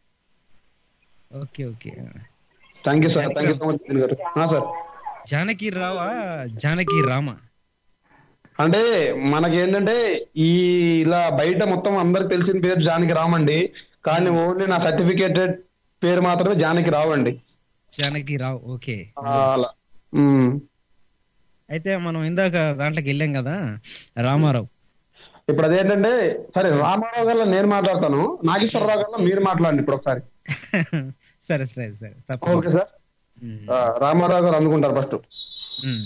okay okay thank you sir thank you so much Mithun garu ఆ, సార్ జానకి రావా జానకి రామ అంటే మనకి ఏంటంటే ఈ ఇలా బయట మొత్తం అందరికి తెలిసిన పేరు జానకి రామ్ అండి కానీ ఓన్లీ నా సర్టిఫికేటెడ్ పేరు మాత్రమే జానకి రావు అండి జానకి రావు ఓకే అలా ఉమ్. అయితే మనం ఇందాక దాంట్లోకి వెళ్ళాం కదా రామారావు ఇప్పుడు అదేంటంటే సరే రామారావు గారు నేను మాట్లాడతాను నాగేశ్వరరావు గారు మీరు మాట్లాడండి ఇప్పుడు ఒకసారి సరే సరే సరే ఓకే తప్పకుండా సార్ ఆ, రామారావు గారు అందుకుంటారు ఫస్ట్ ఉమ్.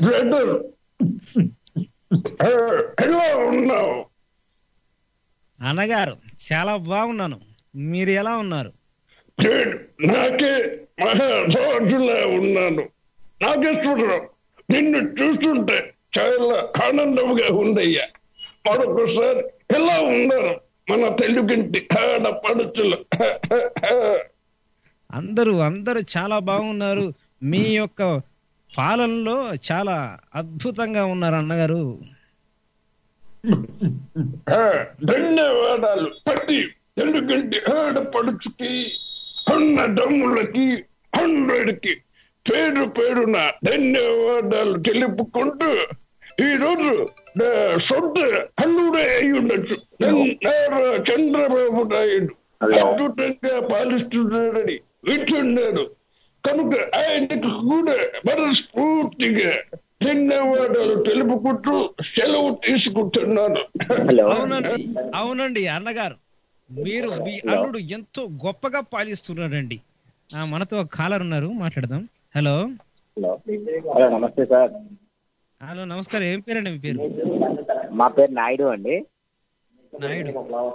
ఎలా ఉన్నావు అన్నగారు చాలా బాగున్నాను మీరు ఎలా ఉన్నారు నాకే మహారాజులా ఉన్నాను నాగేశ్వరరావు నిన్ను చూస్తుంటే చాలా ఆనందంగా ఉందయ్యా మరొకసారి ఎలా ఉన్నారు మన తెలుగింటి ఆడపడుచులు అందరూ అందరూ చాలా బాగున్నారు మీ యొక్క పాలనలో చాలా అద్భుతంగా ఉన్నారు అన్నగారు ఆ, ధన్యవాదాలు ప్రతి తెలుగింటి ఆడపడుచుకి అన్నదమ్ములకి అందరికి పేరు పేరున ధన్యవాదాలు తెలుపుకుంటూ ఈ రోజు నా సొంత అల్లుడే అయి ఉండొచ్చు నారా చంద్రబాబు నాయుడు అద్భుతంగా పాలిస్తున్నాడని వింటున్నాను కనుక ఆయనకు కూడా మనస్ఫూర్తిగా ధన్యవాదాలు తెలుపుకుంటూ సెలవు తీసుకుంటున్నాను అవునండి అవునండి అన్నగారు మీరు మీ అల్లుడు ఎంతో గొప్పగా పాలిస్తున్నాడండి ఆ, మనతో కాలర్ ఉన్నారు మాట్లాడదాం హలో హలో నమస్తే సార్ హలో నమస్కారం ఏం పేరండి మీ పేరు మా పేరు నాయుడు అండి నాయుడు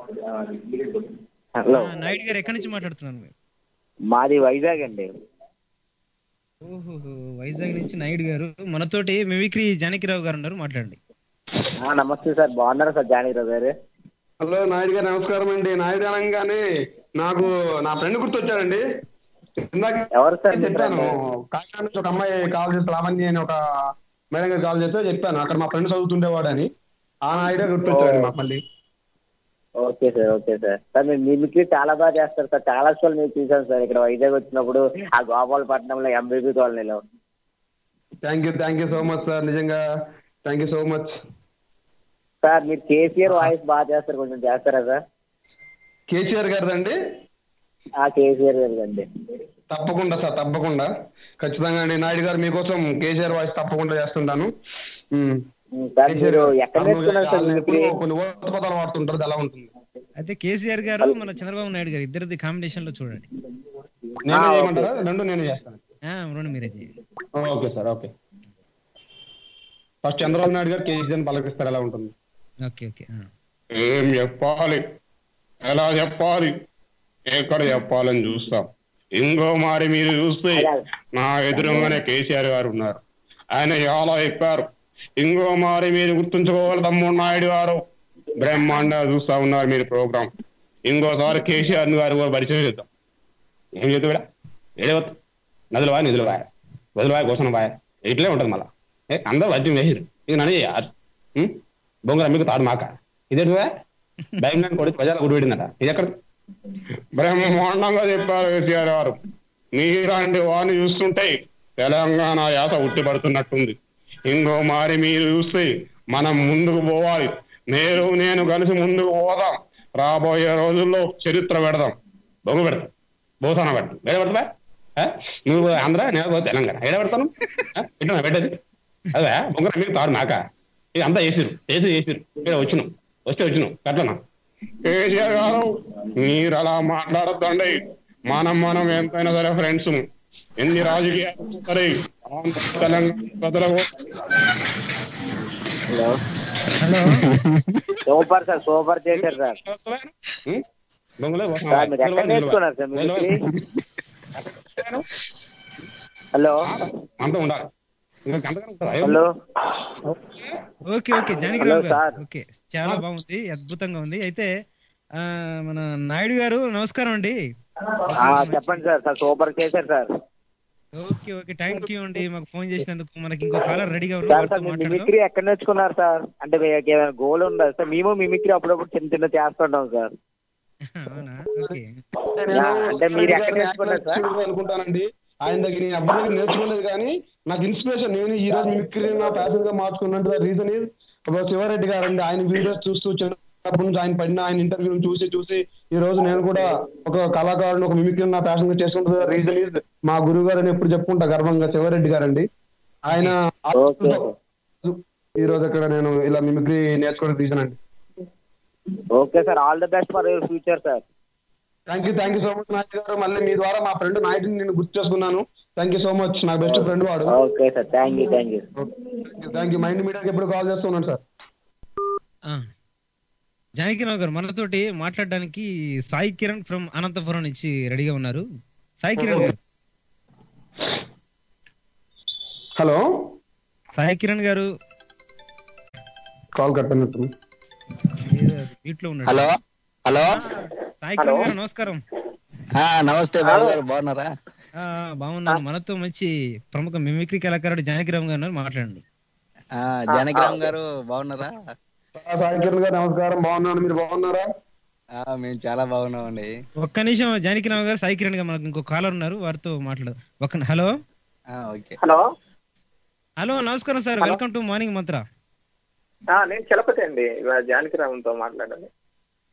హలో ఆ, నాయుడు గారు ఎక్కడి నుంచి మాట్లాడుతున్నారు మీరు మాది వైజాగ్ అండి ఓహో వైజాగ్ నుంచి నాయుడు గారు మనతోటి మిమిక్రీ జానకిరావు గారు ఉన్నారు మాట్లాడండి ఆ, నమస్తే సార్ బాగున్నారా సార్ జానకిరావు గారు హలో నాయుడు గారు నమస్కారం అండి నాయుడు అనగానే నాకు నా ఫ్రెండ్ గుర్తొచ్చాడండి ఇందాక ఎవరు సార్ మీ చెప్పాను friend? కాకినాడ నుంచి ఒక అమ్మాయి కాల్ చేసి లావణ్య అని ఒక మేడం గారు కాల్ చేస్తే చెప్పాను అక్కడ మా ఫ్రెండ్ చదువుతుండేవాడు అని ఆ నాయుడే గుర్తొచ్చాడండి మాకు మళ్ళీ okay sir okay sir sir మీరు మిమిక్రీ చాలా బాగా చేస్తారు సార్ చాలా సార్లు మీరు చూసాను సార్ ఇక్కడ వైజాగ్ వచ్చినప్పుడు ఆ గోపాలపట్నంలో ఎంబీబీ కాలనీలో thank you thank you so much sir నిజంగా thank you so much sir మీరు కేసీఆర్ వాయిస్ బాగా చేస్తారు కొంచెం చేస్తారా సార్ కేసీఆర్ గారిదండి ఆ కేసీఆర్ గారు అండి తప్పకుండా సార్ తప్పకుండా ఖచ్చితంగా అండి నాయుడు గారు మీకోసం కేసీఆర్ వాయిస్ తప్పకుండా చేస్తుంటాను ఉమ్. సార్ మీరు ఎక్కడ కేసీఆర్ నేర్చుకున్నారు సార్ వాళ్ళు మిమిక్రీ ఎప్పుడూ కొన్ని ఊత పదాలు వాడుతుంటారు అది ఎలా ఉంటుంది అయితే కేసీఆర్ గారు మన చంద్రబాబు నాయుడు గారు ఇద్దరిది కాంబినేషన్ లో చూడండి నేనే చేయమంటారా రెండు నేను చేస్తాను ఆ, రెండు మీరే చేయండి okay sir okay first Chandrababu Naidu garu KCR పలకరిస్తారు ఎలా ఉంటుంది ఓకే ఓకే ఆ. ఏం చెప్పాలి ఎలా చెప్పాలి ఎక్కడ చెప్పాలని చూస్తాం ఇంకో మారి మీరు చూస్తే నా ఎదురుగానే కేసీఆర్ గారు ఉన్నారు ఆయన చాలా చెప్పారు ఇంకో మారి మీరు గుర్తుంచుకోవాలి తమ్ముడు నాయుడు గారు బ్రహ్మాండంగా చూస్తా ఉన్నారు మీరు ప్రోగ్రామ్ ఇంకోసారి కేసీఆర్ గారు కూడా పరిచయం చేద్దాం ఏం చేద్దాం ఏడవద్దు నదులు వాయ నిధులు వాయ వదులు వాయ కోసం వాయ ఇట్లే ఉంటుంది మళ్ళా ఏ అందరూ వైద్యం వేసిరు ఇది నన్ను చేయాలి బొంగర మీకు తాడు మాక ఇదేంటి బ్యాంక్ కొడుకు ప్రజల గుడి పెట్టిందట ఇది ఎక్కడ బ్రహ్మాండంగా చెప్పారు కేసీఆర్ గారు మీలాంటి వారిని చూస్తుంటే తెలంగాణ యాత ఉట్టిపడుతున్నట్టుంది ఇంకో మారి మీరు చూస్తే మనం ముందుకు పోవాలి నేను నేను కలిసి ముందుకు పోదాం రాబోయే రోజుల్లో చరిత్ర పెడదాం బొంగు పెడతాం భూతాన పెడతాం ఏడ పెడతా నువ్వు ఆంధ్ర నేను తెలంగాణ ఏడ పెడతాను పెట్టినా పెట్టేది అదే బొంగర మీకు తాడు నాక ఇది అంతా వేసిరు వేసి వేసిరు ఇక్కడ వచ్చినాం వస్తే వచ్చినాం కట్టనా కేసీఆర్ గారు మీరు అలా మాట్లాడద్దండి మనం మనం ఎంతైనా సరే ఫ్రెండ్స్ ఎన్ని రాజకీయాలు సరే ఆంధ్ర తెలంగాణ ప్రజలకు హలో సూపర్ సార్ సూపర్ చేశారు సార్ దొంగలే సార్ మీరు ఎక్కడ నేర్చుకున్నారు సార్ మిమిక్రీ హలో అంత ఉండాలి ఇంకా గంటగానే ఉంటుందా? Hello okay okay Janakirao hello, garu okay చాలా బాగుంది అద్భుతంగా ఉంది అయితే ఆ, మన నాయుడు గారు నమస్కారం అండి ఆ, చెప్పండి సార్ సార్ సూపర్ చేశారు sir okay okay thank you అండి మాకు ఫోన్ చేసినందుకు మనకి ఇంకో కాలర్ రెడీగా సార్ ఉన్నారు సార్ వారితో మీరు మాట్లాడదాం మిమిక్రీ ఎక్కడ నేర్చుకున్నారు సార్ అంటే మీకు ఏమైనా గోల్ ఉందా సార్ మేము మిమిక్రీ అప్పుడప్పుడు చిన్న చిన్న చేస్తుంటాం సార్ అవునా ఓకే యా, అంటే మీరు ఎక్కడ నేర్చుకున్నారు సార్ అనుకుంటానండి ఆయన దగ్గర నేను అబ్బాయి దగ్గర నేర్చుకోలేదు కానీ నాకు ఇన్స్పిరేషన్ నేను ఈ రోజు మిమిక్రీ నా ప్యాషన్ గా మార్చుకున్నట్టు రీజన్ ఇస్ శివారెడ్డి గారు అండి ఆయన వీడియోస్ చూస్తూ చిన్నప్పటి నుంచి ఆయన పడిన ఆయన ఇంటర్వ్యూ చూసి చూసి ఈ రోజు నేను కూడా ఒక కళాకారుని ఒక మిమిక్రీ నా ప్యాషన్ గా చేసుకుంటున్న రీజన్ ఇస్ మా గురువు గారు అని ఎప్పుడు చెప్పుకుంటా గర్వంగా శివారెడ్డి గారు అండి ఆయన ఈ రోజు ఇక్కడ నేను ఇలా మిమిక్రీ నేర్చుకోవడం రీజన్ అండి okay sir all the best for your future sir thank you thank you so much Naidu garu మళ్ళీ మీ ద్వారా మా ఫ్రెండ్ నాయుడిని నేను గుర్తు చేసుకున్నాను థ్యాంక్ యూ సో మచ్ నా బెస్ట్ ఫ్రెండ్ వాడు okay sir thank you thank you thank you mind మీడియాకి ఎప్పుడు కాల్ చేస్తున్నాను సార్ ఆ. జానకిరావు గారు మనతోటి మాట్లాడడానికి సాయి కిరణ్ ఫ్రమ్ అనంతపురం నుంచి రెడీగా ఉన్నారు సాయి కిరణ్ గారు హలో సాయి కిరణ్ గారు కాల్ కట్ అన్నట్టు వీట్లో ఉన్నాడు హలో హలో సాయి కిరణ్ గారు నమస్కారం ఆ, నమస్తే బాబు గారు బాగున్నారా ఆ, బాగున్నాను మనతో మంచి ప్రముఖ మిమిక్రీ కళాకారుడు జానకిరామ్ గారు ఉన్నారు. మాట్లాడండి ఆ, జానకిరామ్ గారు బాగున్నారా సాయి కిరణ్ గారు నమస్కారం బాగున్నాను మీరు బాగున్నారా ఆ, మేము చాలా బాగున్నామండి ఒక్క నిమిషం జానకిరామ్ గారు సాయి కిరణ్ గారు మనకు ఇంకో కాలర్ ఉన్నారు వారితో మాట్లాడదు ఒక హలో ఆ, ఓకే హలో హలో నమస్కారం సార్ వెల్కమ్ టు మార్నింగ్ మంత్ర ఆ, నేను చలపతి అండి ఇవాళ జానకిరామంతో మాట్లాడాలి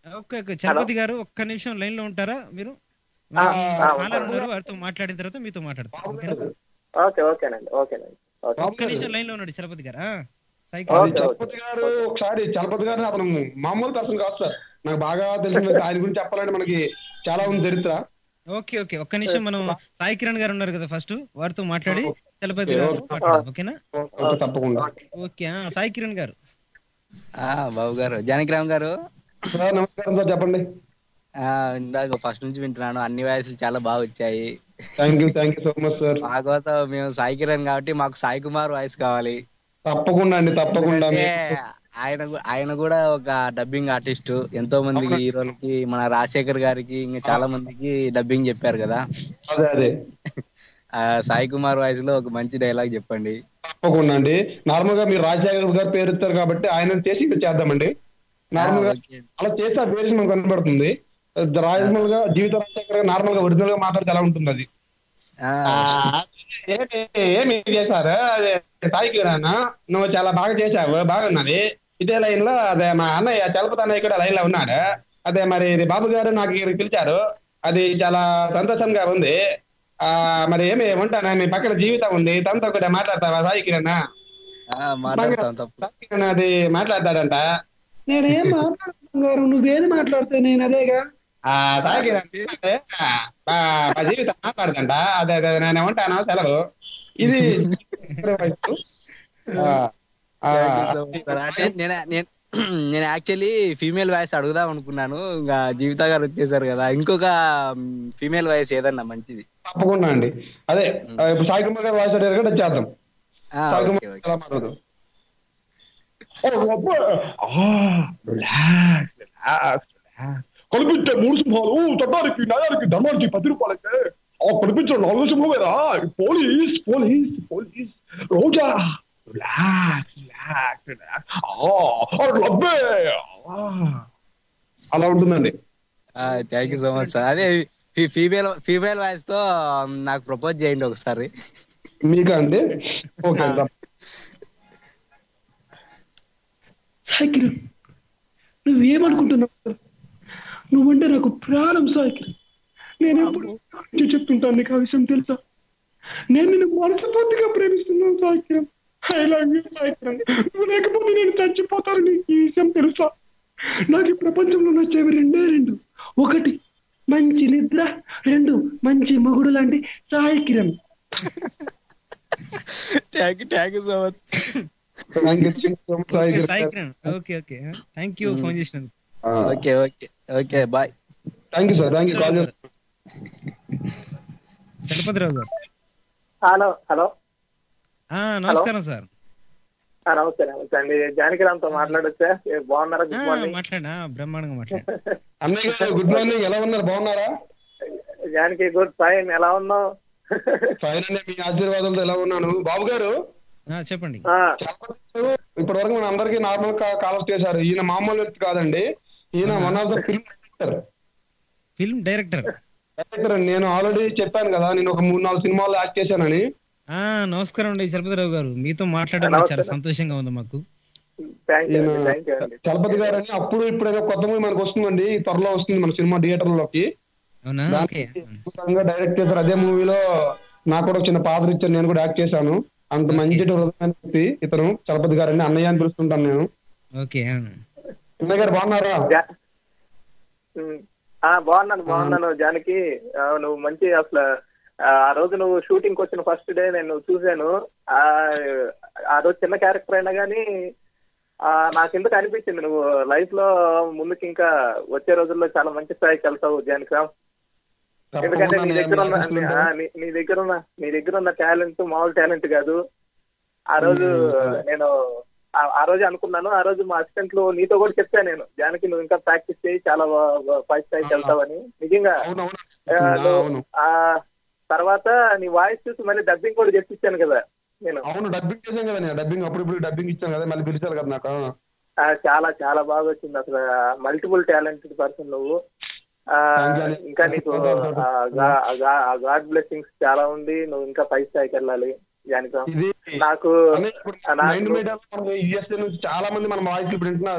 ఓకే ఓకే చలపతి గారు ఒక్క నిమిషం లైన్ లో ఉంటారా మీరు ఆ, ఆ, కాలర్ ఉంటాను. ఉన్నారు వారితో మాట్లాడిన తర్వాత మీతో మాట్లాడతాం ఓకేనా ఓకే ఓకేనండి ఓకేనండి ఓకే ఒక్క నిమిషం లైన్ లో ఉన్నాడు చలపతి గారు ఆ, సాయి అది కిరణ్. చలపతి గారు ఒకసారి చలపతి గారు అతను మామూలు పర్సన్ కాదు సార్ నాకు బాగా తెలిసిన ఆయన గురించి చెప్పాలంటే మనకి చాలా ఉంది చరిత్ర ఓకే ఓకే ఒక్క నిమిషం మనం సాయి కిరణ్ గారు ఉన్నారు కదా ఫస్ట్ వారితో మాట్లాడి చలపతి ఓకే, గారితో ఓకే. మాట్లాడదాం ఓకేనా ఓకే, తప్పకుండా ఓకే ఆ, సాయి కిరణ్ గారు ఆ, బాబు గారు జానకిరామ్ గారు సార్ నమస్కారం సార్ చెప్పండి ఆ, ఇందాక ఫస్ట్ నుంచి వింటున్నాను అన్ని వయసులు చాలా బాగా వచ్చాయి thank you thank you so much sir మా కోసం మేము సాయి కిరణ్ కాబట్టి మాకు సాయి కుమార్ వాయిస్ కావాలి తప్పకుండా అండి తప్పకుండా ఎందుకంటే ఆయన గు- ఆయన కూడా ఒక డబ్బింగ్ ఆర్టిస్ట్ ఎంతో మందికి హీరోలకి మన రాజశేఖర్ గారికి ఇంకా చాలా మందికి డబ్బింగ్ చెప్పారు కదా అదే అదే ఆ, సాయి కుమార్ వాయిస్ లో ఒక మంచి డైలాగ్ చెప్పండి తప్పకుండా అండి నార్మల్ గా మీరు రాజశేఖర్ గారు పేరు ఇస్తారు కాబట్టి ఆయన చేసి ఇక్కడ చేద్దామండి నార్మల్ గా అలా చేస్తే ఆ పేరు మనకు కనబడుతుంది నార్మల్ గా జీవిత రాజశేఖర్ గారు నార్మల్ గా ఒరిజినల్ గా మాట్లాడితే ఎలా ఉంటుంది అది ఆ, ఏమి ఏమి చేశారు అదే సాయి కిరణ్ నువ్వు చాలా బాగా చేశావు బాగున్నది ఇదే లైన్ లో అదే మా అన్నయ్య చలపతి అన్నయ్య కూడా లైన్ లో ఉన్నాడు అదే మరి ఇది బాబు గారు నాకు ఇక్కడికి పిలిచారు అది చాలా సంతోషంగా ఉంది ఆ మరి ఏమి ఉంటాను మీ పక్కన జీవితం ఉంది తనతో కూడా మాట్లాడతావా సాయి కిరణ్ ఆ, మాట్లాడతాం తప్ప సాయి కిరణ్ అది మాట్లాడతాడంట నేనేం మాట్లాడుతున్నాను గారు నువ్వేది మాట్లాడితే నేను అదేగా ఆ సాయి కిరణ్ అదే, ఆ, మా జీవితం మాట్లాడదంట అదే అదే నేను ఉంటాను సెలవు ఇది వయసు. ఆ, ఆ, Thank you so much, sir. అంటే నేను నేను- నేను యాక్చువల్లీ ఫీమేల్ వాయిస్ అడుగుదాం అనుకున్నాను ఇంకా జీవిత గారు వచ్చేసారు కదా ఇంకొక ఫీమేల్ వాయిస్ ఏదన్నా మంచిది తప్పకుండా అండి అదే ఆ, ఇప్పుడు సాయి కుమార్ గారు వాయిస్ అడిగారు కూడా చేద్దాం ఆ, సాయి ఓకే, కుమార్ ఓకే. ఎలా మాట్లాడదు కనిపించే మూడు సింహాలు చట్టానికి న్యాయానికి ధర్మానికి పది రూపాయలకే ఆ కనిపించిన నాలుగు సింహమేరా police police police Roja relax relax relax లబ్బే అలా ఉంటుందండి thank you so much sir అదే ఫీమేల్ ఫీమేల్ వాయిస్ తో నాకు ప్రపోజ్ చేయండి ఒకసారి మీకా అండి ఓకే సాయికిరణ్ నువ్వేమనుకుంటున్నావు నువ్వంటే నాకు ప్రాణం సాయికిరణ్ నేను ఎప్పుడు నుంచి చెప్తుంటాను నీకు ఆ విషయం తెలుసా నేను నిన్ను మనస్ఫూర్తిగా ప్రేమిస్తున్నాను Saikiran I love you Saikiran నువ్వు లేకపోతే నేను చచ్చిపోతాను నీకు ఈ విషయం తెలుసా నాకు ఈ ప్రపంచంలో నచ్చేవి రెండే రెండు ఒకటి మంచి నిద్ర రెండు మంచి మొగుడు లాంటి Sai Kiran thank you thank you so much okay, Sai Kiran okay okay thank you phone చేసినందుకు okay okay okay bye thank you sir thank you call Chalapathirao garu hello hello ఆ, నమస్కారం సార్ ఆ, నమస్తే నమస్తే అండి జానకిరామ్తో మాట్లాడొచ్చా ఏ, బాగున్నారా ఆ, గుడ్ మార్నింగ్ మాట్లాడా బ్రహ్మాండంగా మాట్లాడా అన్నయ్య గారు గుడ్ మార్నింగ్ ఎలా ఉన్నారు బాగున్నారా జానకి గుడ్ ఫైన్ ఎలా ఉన్నావు ఫైన్ అండి మీ ఆశీర్వాదంతో ఎలా ఉన్నాను బాబు గారు ఆ, చెప్పండి ఆ, ఇప్పటి వరకు మన అందరికీ నార్మల్ కాలర్స్ చేశారు ఈయన మామూలు వ్యక్తి కాదండి ఈయన one of the film director film director director నేను ఆల్రెడీ చెప్పాను కదా నేను ఒక మూడు నాలుగు సినిమాల్లో యాక్ట్ చేశానని ఆ నమస్కారం అండి చలపతిరావు గారు మీతో మాట్లాడడం నాకు చాలా సంతోషంగా ఉంది మాకు థ్యాంక్ యూ ఈయన అండి థ్యాంక్ యూ అండి చలపతి గారు అని అప్పుడు ఇప్పుడు ఏదో కొత్త మూవీ మనకు వస్తుందండి త్వరలో వస్తుంది మన సినిమా థియేటర్లోకి అవునా ఓకే అద్భుతంగా డైరెక్ట్ చేశారు అదే మూవీలో నాకు కూడా ఒక చిన్న పాత్ర ఇచ్చారు నేను కూడా యాక్ట్ చేశాను అంత మంచి హృదయమైన వ్యక్తి ఇతను చలపతి గారు అని అన్నయ్య అని పిలుస్తుంటాను నేను ఓకే ఆ. అన్నయ్య గారు బాగున్నారా ఉమ్. ఆ బాగున్నాను బాగున్నాను జానకి ఆ, నువ్వు మంచి అసలు ఆ ఆ రోజు నువ్వు షూటింగ్ వచ్చిన ఫస్ట్ డే నేను చూశాను ఆ ఆ రోజు చిన్న క్యారెక్టర్ అయినా కానీ ఆ నాకు ఎందుకు అనిపించింది నువ్వు లైఫ్ లో ముందుకు ఇంకా వచ్చే రోజుల్లో చాలా మంచి స్థాయికి వెళ్తావు జానకిరామ్ ఎందుకంటే నీ దగ్గర ఉన్న నీ- ఆ, నీ- నీ దగ్గర ఉన్న నీ దగ్గర ఉన్న టాలెంట్ మామూలు టాలెంట్ కాదు ఆ రోజు నేను ఆ- ఆ రోజు అనుకున్నాను ఆ రోజు మా అసిస్టెంట్ లో నీతో కూడా చెప్పాను నేను జానకి నువ్వు ఇంకా ప్రాక్టీస్ చేయి చాలా ఫైవ్ స్థాయికి వెళ్తావని నిజంగా ఆ, నువ్వు- ఆ తర్వాత నీ వాయిస్ చూసి మళ్ళీ డబ్బింగ్ కూడా చెప్పించాను కదా నేను అవును డబ్బింగ్ చేశాం కదా నేను డబ్బింగ్ అప్పుడు ఇప్పుడు డబ్బింగ్ ఇచ్చాను కదా మళ్ళీ పిలిచారు కదా నాకు ఆ, చాలా చాలా బాగా వచ్చింది అసలు మల్టిపుల్ టాలెంటెడ్ పర్సన్ నువ్వు ఆ, ఇంకా నీకు గాడ్ బ్లెస్సింగ్స్ చాలా ఉంది నువ్వు ఇంకా పై స్థాయికి వెళ్ళాలి జానిక నాకు మైండ్ మీడియా యుఎస్ఏ నుంచి చాలా మంది మన వాయిస్ ఇప్పుడు వింటున్నారు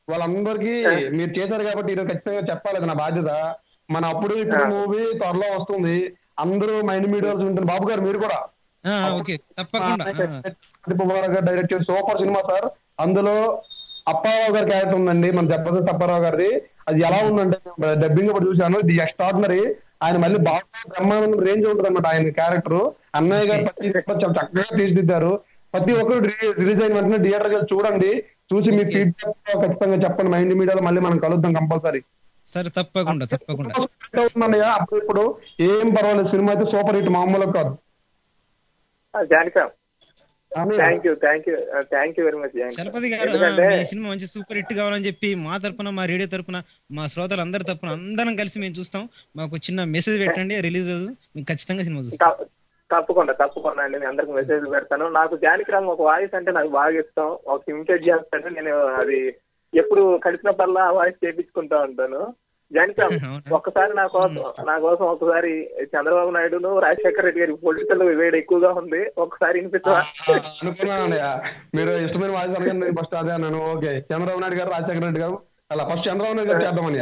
వాళ్ళందరికీ మీరు చేశారు కాబట్టి ఈరోజు ఖచ్చితంగా చెప్పాలి అది నా బాధ్యత మన అప్పుడు ఇప్పుడు మూవీ త్వరలో వస్తుంది అందరూ మైండ్ మీడియా ఉంటుంది బాబు గారు మీరు కూడా ఆ, ఓకే తప్పకుండా ఆ. డైరెక్ట్ సూపర్ సినిమా సార్ అందులో అప్పారావు గారి క్యారెక్టర్ ఉందండి మన జబర్దస్త్ అప్పారావు గారిది అది ఎలా ఉందంటే డబ్బింగ్ ఇప్పుడు చూశాను ఇది ఎక్స్ట్రాడినరీ ఆయన మళ్ళీ బాగా బ్రహ్మాండం రేంజ్ ఉంటుంది అనమాట ఆయన క్యారెక్టర్ అన్నయ్య గారు ప్రతి ఒక్కరు చాలా చక్కగా తీర్చిదిద్దారు ప్రతి ఒక్కరు రిలీజ్ అయిన వెంటనే థియేటర్ గారు చూడండి చూసి మీ ఫీడ్బ్యాక్ ఖచ్చితంగా చెప్పండి మైండ్ మీడియాలో మళ్ళీ మనం కలుద్దాం కంపల్సరీ సరే తప్పకుండా తప్పకుండా అవుతుందన్నయ్య అప్పుడు ఇప్పుడు ఏం పర్వాలేదు సినిమా అయితే సూపర్ హిట్ మామూలు కాదు జానికా thank you thank you thank you very much Chalapathi garu ఎందుకంటే ఆ, మీ సినిమా మంచి సూపర్ హిట్ కావాలని చెప్పి మా తరపున మా రేడియో తరపున మా శ్రోతలు అందరి తరపున అందరం కలిసి మేము చూస్తాం మాకు చిన్న మెసేజ్ పెట్టండి రిలీజ్ రోజు మేము ఖచ్చితంగా సినిమా చూస్తాం త- తప్పకుండా తప్పకుండా అండి నేను అందరికి మెసేజ్ పెడతాను నాకు జానకిరామ్ ఒక వాయిస్ అంటే నాకు బాగా ఇష్టం ఒక ఇమిటేట్ చేస్తాను నేను అది ఎప్పుడు కలిసినప్పుడల్లా ఆ వాయిస్ చేపించుకుంటా ఉంటాను జానకిరామ్ ఒక్కసారి నా కోసం నా కోసం ఒకసారి చంద్రబాబు నాయుడును రాజశేఖర రెడ్డి గారి పొలిటికల్ వేడి ఎక్కువగా ఉంది ఒకసారి వినిపిస్తా అనుకున్నాను మీరు ఇష్టమైన వాయిస్ అడగండి ఫస్ట్ అదే అన్నాను ఓకే చంద్రబాబు నాయుడు గారు రాజశేఖర రెడ్డి గారు అలా ఫస్ట్ చంద్రబాబు నాయుడు గారు చేద్దామని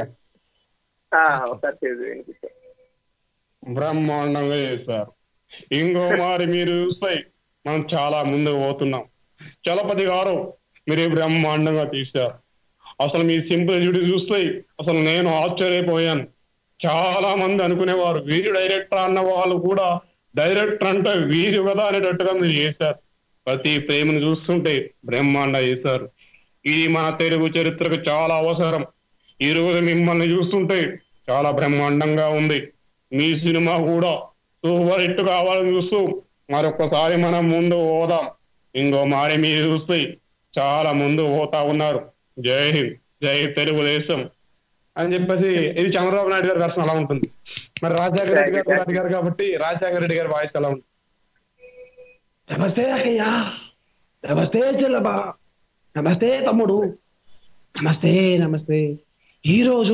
ఒకసారి చేసి వినిపిస్తా బ్రహ్మాండంగా చేశారు ఇంకో మరి మీరు చూస్తే మనం చాలా ముందుకు పోతున్నాం చలపతి గారు మీరు బ్రహ్మాండంగా తీశారు అసలు మీ సింపుల్ చూడి చూస్తే అసలు నేను ఆశ్చర్యపోయాను చాలా మంది అనుకునేవారు వీరు డైరెక్టర్ అన్న వాళ్ళు కూడా డైరెక్టర్ అంటే వీరు కదా అనేటట్టుగా మీరు చేశారు ప్రతి ప్రేమను చూస్తుంటే బ్రహ్మాండ చేశారు ఇది మన తెలుగు చరిత్రకు చాలా అవసరం ఈ రోజు మిమ్మల్ని చూస్తుంటే చాలా బ్రహ్మాండంగా ఉంది మీ సినిమా కూడా సూపర్ హిట్ కావాలని చూస్తూ మరొకసారి మనం ముందు పోదాం ఇంకో మారి మీరు చూస్తే చాలా ముందు పోతా ఉన్నారు జై హింద్ జై తెలుగుదేశం అని చెప్పేసి ఇది చంద్రబాబు నాయుడు గారి దర్శనం అలా ఉంటుంది మరి రాజశేఖర రెడ్డి గారు గారి గారు కాబట్టి రాజశేఖర రెడ్డి గారి వాయిస్ ఎలా ఉంటుంది నమస్తే అక్కయ్య నమస్తే చెల్లబా నమస్తే తమ్ముడు నమస్తే నమస్తే ఈరోజు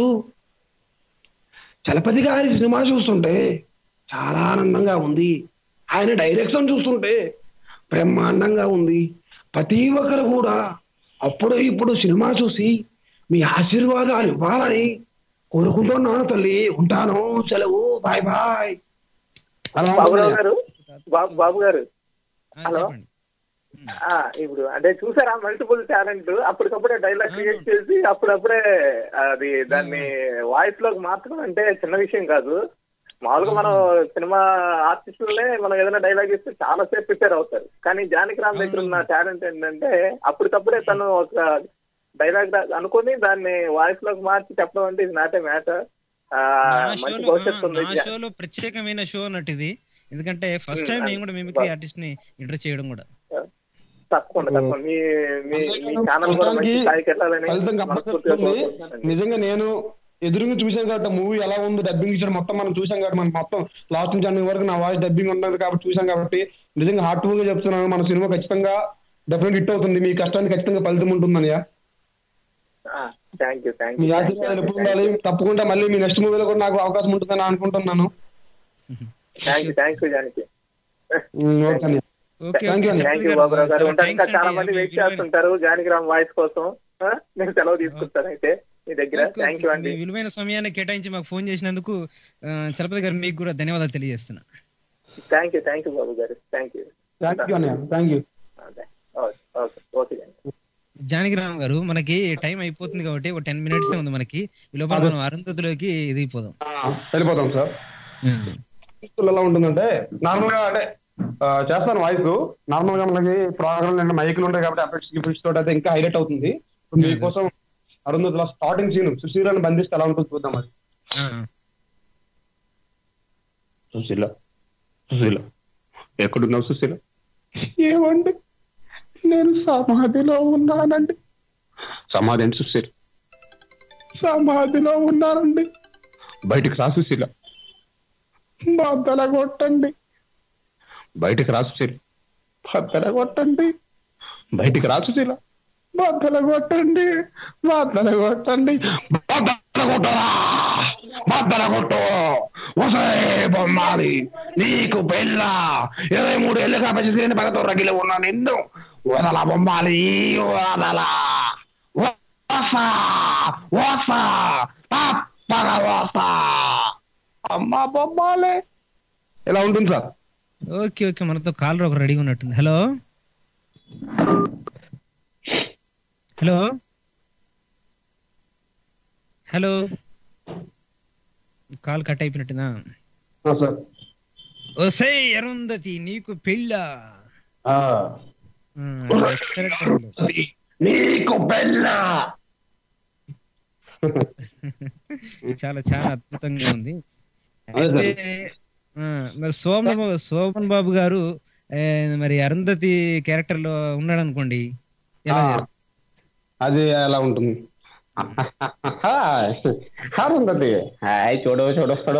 చలపతి గారి సినిమా చూస్తుంటే చాలా ఆనందంగా ఉంది ఆయన డైరెక్షన్ చూస్తుంటే బ్రహ్మాండంగా ఉంది ప్రతి ఒక్కరు కూడా అప్పుడు ఇప్పుడు సినిమా చూసి మీ ఆశీర్వాదాలు ఇవ్వాలని కోరుకుంటున్నాను తల్లి ఉంటాను సెలవు బాయ్ బాయ్ బాబురావు గారు బాబు బాబు గారు హలో ఆ, ఇప్పుడు అంటే చూసారా మల్టిపుల్ టాలెంట్ అప్పటికప్పుడే డైలాగ్ క్రియేట్ చేసి అప్పుడప్పుడే అది దాన్ని వాయిస్ లోకి మార్చడం అంటే చిన్న విషయం కాదు మామూలుగా మనం సినిమా ఆర్టిస్టులనే మనం ఏదైనా డైలాగ్ ఇస్తే చాలా సేపు ప్రిపేర్ అవుతారు కానీ జానకి రామ్ దగ్గర ఉన్న టాలెంట్ ఏంటంటే అప్పటికప్పుడే తను ఒక డైలాగ్ అనుకుని దాన్ని వాయిస్ లోకి మార్చి చెప్పడం అంటే ఇది నాటే మ్యాటర్ నా మంచి షోలో భవిష్యత్తు ఉంది నా షోలో ప్రత్యేకమైన షో అన్నట్టు ఇది ఎందుకంటే ఫస్ట్ టైం నేను కూడా మిమిక్రీ ఆర్టిస్ట్ ని ఇంటర్ చేయడం కూడా తప్పకుండా తప్పకుండా మీ మీ మీ ఛానల్ కూడా మంచి స్థాయికి వెళ్ళాలని ఫలితం మనస్ఫూర్తిగా కంపల్సరీ కోరుకుంటున్నానండి. నిజంగా నేను ఎదురుగా చూశాను కాబట్టి మూవీ ఎలా ఉంది డబ్బింగ్ ఇచ్చాడు మొత్తం మనం చూసాం కాబట్టి మనం మొత్తం లాస్ట్ నుంచి అన్ని వరకు నా వాయిస్ డబ్బింగ్ ఉన్నది కాబట్టి చూసాం కాబట్టి నిజంగా హార్ట్ఫుల్ గా చెప్తున్నాను మన సినిమా ఖచ్చితంగా డెఫినెట్ హిట్ అవుతుంది మీ కష్టానికి ఖచ్చితంగా ఫలితం ఉంటుందన్నయ్య థ్యాంక్ యూ థ్యాంక్ మీ యూ ఆశీర్వాదాలు ఎప్పుడు ఉండాలి తప్పకుండా మళ్ళీ మీ నెక్స్ట్ మూవీలో కూడా నాకు అవకాశం ఉంటుందని అనుకుంటున్నాను thank you thank you Janaki um, okay అన్నయ్య thank you thank you Baburao garu ఉంటారు ఇంకా చాలా మంది వెయిట్ చేస్తుంటారు జానకిరామ్ వాయిస్ కోసం ఆ, నేను సెలవు తీసుకుంటాను అయితే మీ దగ్గర థ్యాంక్ యూ అండి మీ విలువైన సమయాన్ని కేటాయించి మాకు ఫోన్ చేసినందుకు ఆ, చలపతి గారు మీకు కూడా ధన్యవాదాలు తెలియజేస్తున్నా thank you thank you Babu garu thank you thank you అన్నయ్య thank you okay okay Janaki Janakiram garu మనకి టైం అయిపోతుంది కాబట్టి ఒక టెన్ మినిట్స్ ఉంది మనకి ఈ లోపల మనం అరుంధతిలోకి ఎదిగిపోదాం వెళ్ళిపోతాం సార్ ఎలా ఉంటుందంటే నార్మల్ గా అంటే ఆ, చేస్తాను వాయిస్ నార్మల్ గా మనకి ప్రోగ్రామ్ అంటే మైకులు ఉంటాయి కాబట్టి ఎఫెక్ట్స్ గిఫెక్ట్స్ తోటి అయితే ఇంకా హైలైట్ అవుతుంది ఇప్పుడు మీకోసం అరుంధతిలో స్టార్టింగ్ సీన్ సుశీలను బంధిస్తే ఎలా ఉంటుంది చూద్దాం మరి సుశీల సుశీల ఎక్కడున్నావు సుశీల ఏమండి నేను సమాధిలో ఉన్నానండి సమాధి ఏంటి సుశీల సమాధిలో ఉన్నానండి బయటికి రా సుశీల బద్దల కొట్టండి బయటికి రా సుశీల బద్దల కొట్టండి బయటికి రా సుశీల బద్దల కొట్టండి బద్దల కొట్టండి బద్దల కొట్టరా బద్దల కొట్టు ఒసే బొమ్మాలి నీకు పెళ్ళ ఇరవై మూడు ఏళ్ళు కాబట్టి శ్రీని పగతో రగిలి ఉన్నా నిన్ను వదల బొమ్మాలి వదల ఓసా ఓసా తప్పగా ఓసా అమ్మా బొమ్మాలే ఇలా ఉంటుంది సార్ ఓకే ఓకే మనతో కాలర్ ఒక రెడీగా ఉన్నట్టుంది hello hello hello call cut అయిపోయినట్టుందా సార్ ఓసై అరుంధతి నీకు పెళ్ళ నీకు బెల్ల చాలా చాలా అద్భుతంగా ఉంది అదే సార్. అయితే ఆ, మరి సోమన్ బాబు సోమన్ బాబు గారు ఏ, మరి అరుంధతి క్యారెక్టర్ లో ఉన్నాడు అనుకోండి ఎలా ఆ. చేస్తారు? అది ఎలా ఉంటుంది అరుంధతి హాయ్ చూడు చూడు చూడు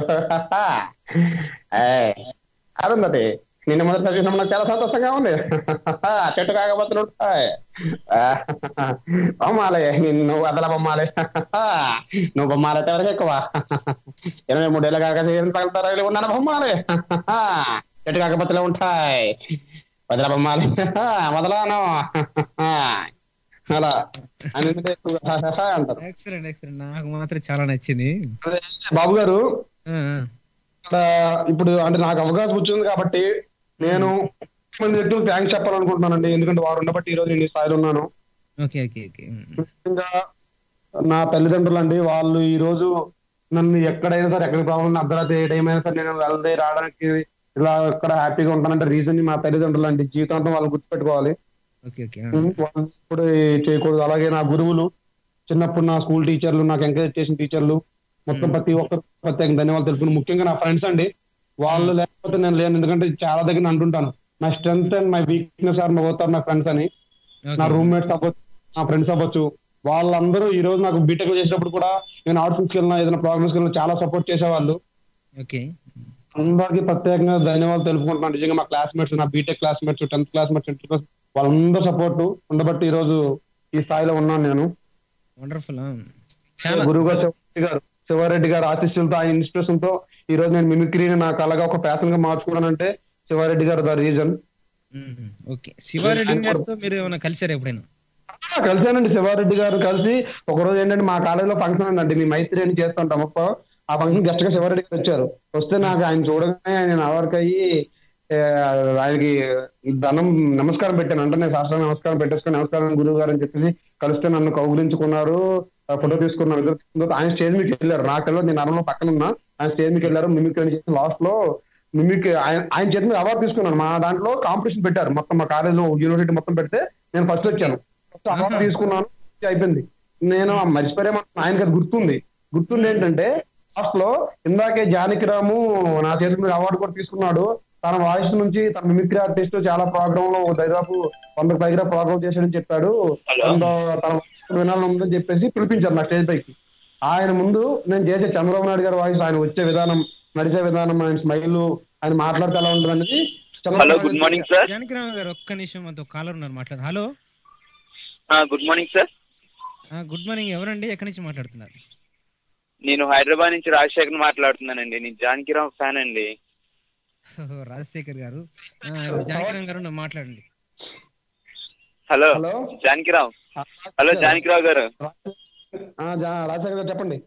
హాయ్ అరుంధతి నిన్న మొదటి చూసినప్పుడు నాకు చాలా సంతోషంగా ఉంది చెట్టు కాకపోతే ఉంటాయి బొమ్మాలే నిన్ను వదల బొమ్మాలే నువ్వు బొమ్మాలైతే ఎవరికి ఎక్కువ ఇరవై మూడేళ్ళ కాక ఏం తగులుతారో ఉన్నాను బొమ్మాలే చెట్టు కాకపోతే ఉంటాయి వదల బొమ్మాలే వదలాను అలా అని అంటారు ఎక్సలెంట్ ఎక్సలెంట్ నాకు మాత్రం చాలా నచ్చింది బాబు గారు ఆ, ఆ. ఇక్కడ ఇప్పుడు అంటే నాకు అవకాశం వచ్చింది కాబట్టి నేను మంది వ్యక్తులు థ్యాంక్స్ చెప్పాలనుకుంటున్నానండి ఎందుకంటే వారు ఉండబట్టి ఈ రోజు నేను ఈ స్థాయిలో ఉన్నాను ఓకే ఓకే ఓకే ముఖ్యంగా నా తల్లిదండ్రులు అండి వాళ్ళు ఈ రోజు నన్ను ఎక్కడైనా సరే ఎక్కడికి పోవాలన్నా అర్ధరాత్రి ఏ టైం అయినా సరే నేను వెళ్తే రావడానికి ఇలా ఎక్కడ హ్యాపీగా ఉంటానంటే రీజన్ మా తల్లిదండ్రులు అండి జీవితాంతం వాళ్ళు గుర్తుపెట్టుకోవాలి ఓకే ఓకే వాళ్ళు ఇప్పుడు చేయకూడదు అలాగే నా గురువులు చిన్నప్పుడు నా స్కూల్ టీచర్లు నాకు ఎంకరేజ్ చేసిన టీచర్లు మొత్తం ప్రతి ఒక్కరు ప్రత్యేక ధన్యవాదాలు తెలుపుకుని ముఖ్యంగా నా ఫ్రెండ్స్ అండి వాళ్ళు లేకపోతే నేను లేను ఎందుకంటే చాలా దగ్గర నేను అంటుంటాను నా strength and my weakness are అవుతారు నా ఫ్రెండ్స్ అని నా రూమ్మేట్స్ అవ్వచ్చు నా ఫ్రెండ్స్ అవ్వచ్చు వాళ్ళందరూ ఈ రోజు నాకు బీటెక్ చేసేటప్పుడు కూడా నేను ఆఫీస్కి వెళ్ళినా ఏదైనా ప్రోగ్రామ్స్కి వెళ్ళినా చాలా సపోర్ట్ చేసేవాళ్ళు ఓకే అందరికి ప్రత్యేకంగా ధన్యవాదాలు తెలుపుకుంటున్నాను నిజంగా మా క్లాస్మేట్స్ నా BTech classmates tenth classmates inter class వాళ్ళందరూ సపోర్ట్ ఉండబట్టి ఈ రోజు ఈ స్థాయిలో ఉన్నాను నేను వండర్ఫుల్ గురువు గారు శివారెడ్డి గారు శివారెడ్డి గారు ఆశీస్సులతో ఆయన ఇన్స్పిరేషన్ తో ఈ రోజు నేను మిమిక్రీని నా కళగా ఒక ప్యాషన్ గా మార్చుకున్నానంటే శివారెడ్డి గారు ద రీజన్ ఓకే శివారెడ్డి గారితో మీరు ఏమైనా కలిసారా ఎప్పుడైనా కలిసానండి శివారెడ్డి గారు కలిసి ఒక రోజు ఏంటంటే మా కాలేజీలో ఫంక్షన్ ఉందండి మీ మైత్రి అని చేస్తుంటాం ఒక్క ఆ ఫంక్షన్ గెస్ట్ గా శివారెడ్డి గారు వచ్చారు వస్తే నాకు ఆయన చూడగానే ఆయన అవర్క్ అయ్యి ఏ, ఆయనకి ధనం నమస్కారం పెట్టాను అంటే నేను శాస్త్రం నమస్కారం పెట్టేసుకుని నమస్కారం గురువు గారు అని చెప్పేసి కలిస్తే నన్ను కౌగులించుకున్నారు ఆ ఫోటో తీసుకున్నారు ఇద్దరు తీసుకున్న తర్వాత ఆయన స్టేజ్ మీకు వెళ్ళారు నాకు తెలియదు నేను అరణలో పక్కన ఉన్నా ఆయన స్టేజ్ మీకు వెళ్ళారు మిమిక్ అని చేసి లాస్ట్ లో మిమిక్ ఆయన ఆయన చేతి మీద అవార్డు తీసుకున్నాను మా దాంట్లో కాంపిటీషన్ పెట్టారు మొత్తం మా కాలేజీలో యూనివర్సిటీ మొత్తం పెడితే నేను ఫస్ట్ వచ్చాను ఫస్ట్ అవార్డు తీసుకున్నాను అయిపోయింది నేను ఆ మర్చిపోయామో ఆయనకి అది గుర్తుంది గుర్తుంది ఏంటంటే లాస్ట్ లో ఇందాకే జానకిరాము నా చేతి మీద అవార్డు కూడా తీసుకున్నాడు తన వాయిస్ నుంచి తన మిమిక్రీ ఆర్టిస్ట్ చాలా ప్రోగ్రామ్ లో దాదాపు వందకు పైగా ప్రోగ్రామ్ చేశాడని చెప్పాడు వంద తన voice వినాలని ఉందని చెప్పేసి పిలిపించారు నా స్టేజ్ పైకి ఆయన ముందు నేను చేసే చంద్రబాబు నాయుడు గారి వాయిస్ ఆయన వచ్చే విధానం నడిచే విధానం ఆయన స్మైల్ ఆయన మాట్లాడితే ఎలా ఉంటుంది అనేది hello good morning sir Janakiram garu ఒక్క నిమిషం మనతో కాలర్ ఉన్నారు మాట్లాడు hello good morning sir good morning ఎవరండి ఎక్కడి నుంచి మాట్లాడుతున్నారు నేను హైదరాబాద్ నుంచి రాజశేఖర్ మాట్లాడుతున్నానండి నేను జానకిరామ్ ఫ్యాన్ అండి ఓహో, రాజశేఖర్ గారు ఆ, ఇప్పుడు జానకిరామ్ గారు నువ్వు మాట్లాడండి హలో జానకిరామ్ హలో జానకిరావు గారు ఆ, జా- రాజశేఖర్ గారు చెప్పండి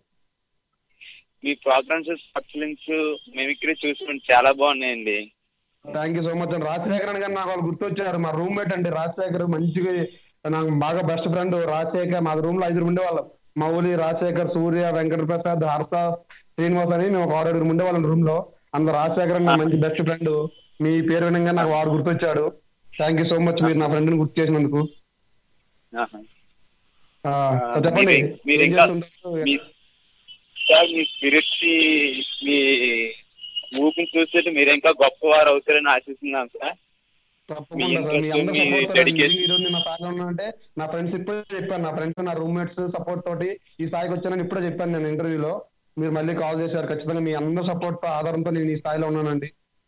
మీ ప్రోగ్రామ్స్ షార్ట్ ఫిలిమ్స్ మిమిక్రీ చూసుకుంటే చాలా బాగున్నాయండి థ్యాంక్ యూ సో మచ్ అండి రాజశేఖర్ గారు నాకు వాళ్ళు గుర్తొచ్చారు మా రూమ్మేట్ అండి రాజశేఖర్ మంచిగా నాకు బాగా బెస్ట్ ఫ్రెండ్ రాజశేఖర్ మా రూమ్ లో ఐదుగురు ఉండేవాళ్ళం మౌలి రాజశేఖర్ సూర్య వెంకట ప్రసాద్ హర్ష శ్రీనివాస్ అని మేము ఒక ఆరుగురు ఉండేవాళ్ళం రూమ్ లో అందులో రాజశేఖర్ అని నా మంచి బెస్ట్ ఫ్రెండ్ మీ పేరు వినంగా నాకు వాడు గుర్తొచ్చాడు థ్యాంక్ యూ సో మచ్ మీరు నా ఫ్రెండ్ ని గుర్తు చేసినందుకు ఆహా. ఆ, చెప్పండి మీరు- మీరు ఏం ఇంకా చేస్తుంటారు? మీ సార్ మీ స్పిరిట్ మీ ఊపిని చూస్తే మీరు ఇంకా గొప్పవారు అవుతారని ఆశిస్తున్నాను సార్ మీ తప్పకుండా సార్ మీ ఇంట్రెస్ట్ అందరూ మీ సపోర్ట్ డెడికేషన్ ఈ రోజు నేను నా స్థాయిలో ఉన్నానంటే నా ఫ్రెండ్స్ ఇప్పుడే చెప్పాను నా ఫ్రెండ్స్ నా రూమ్మేట్స్ సపోర్ట్ తోటి ఈ స్థాయికి వచ్చానని ఇప్పుడే చెప్పాను నేను ఇంటర్వ్యూలో మీరు మళ్ళీ కాల్ చేశారు ఖచ్చితంగా మీ అందరూ సపోర్ట్ ఆధారంతో నేను ఈ స్థాయిలో ఉన్నానండి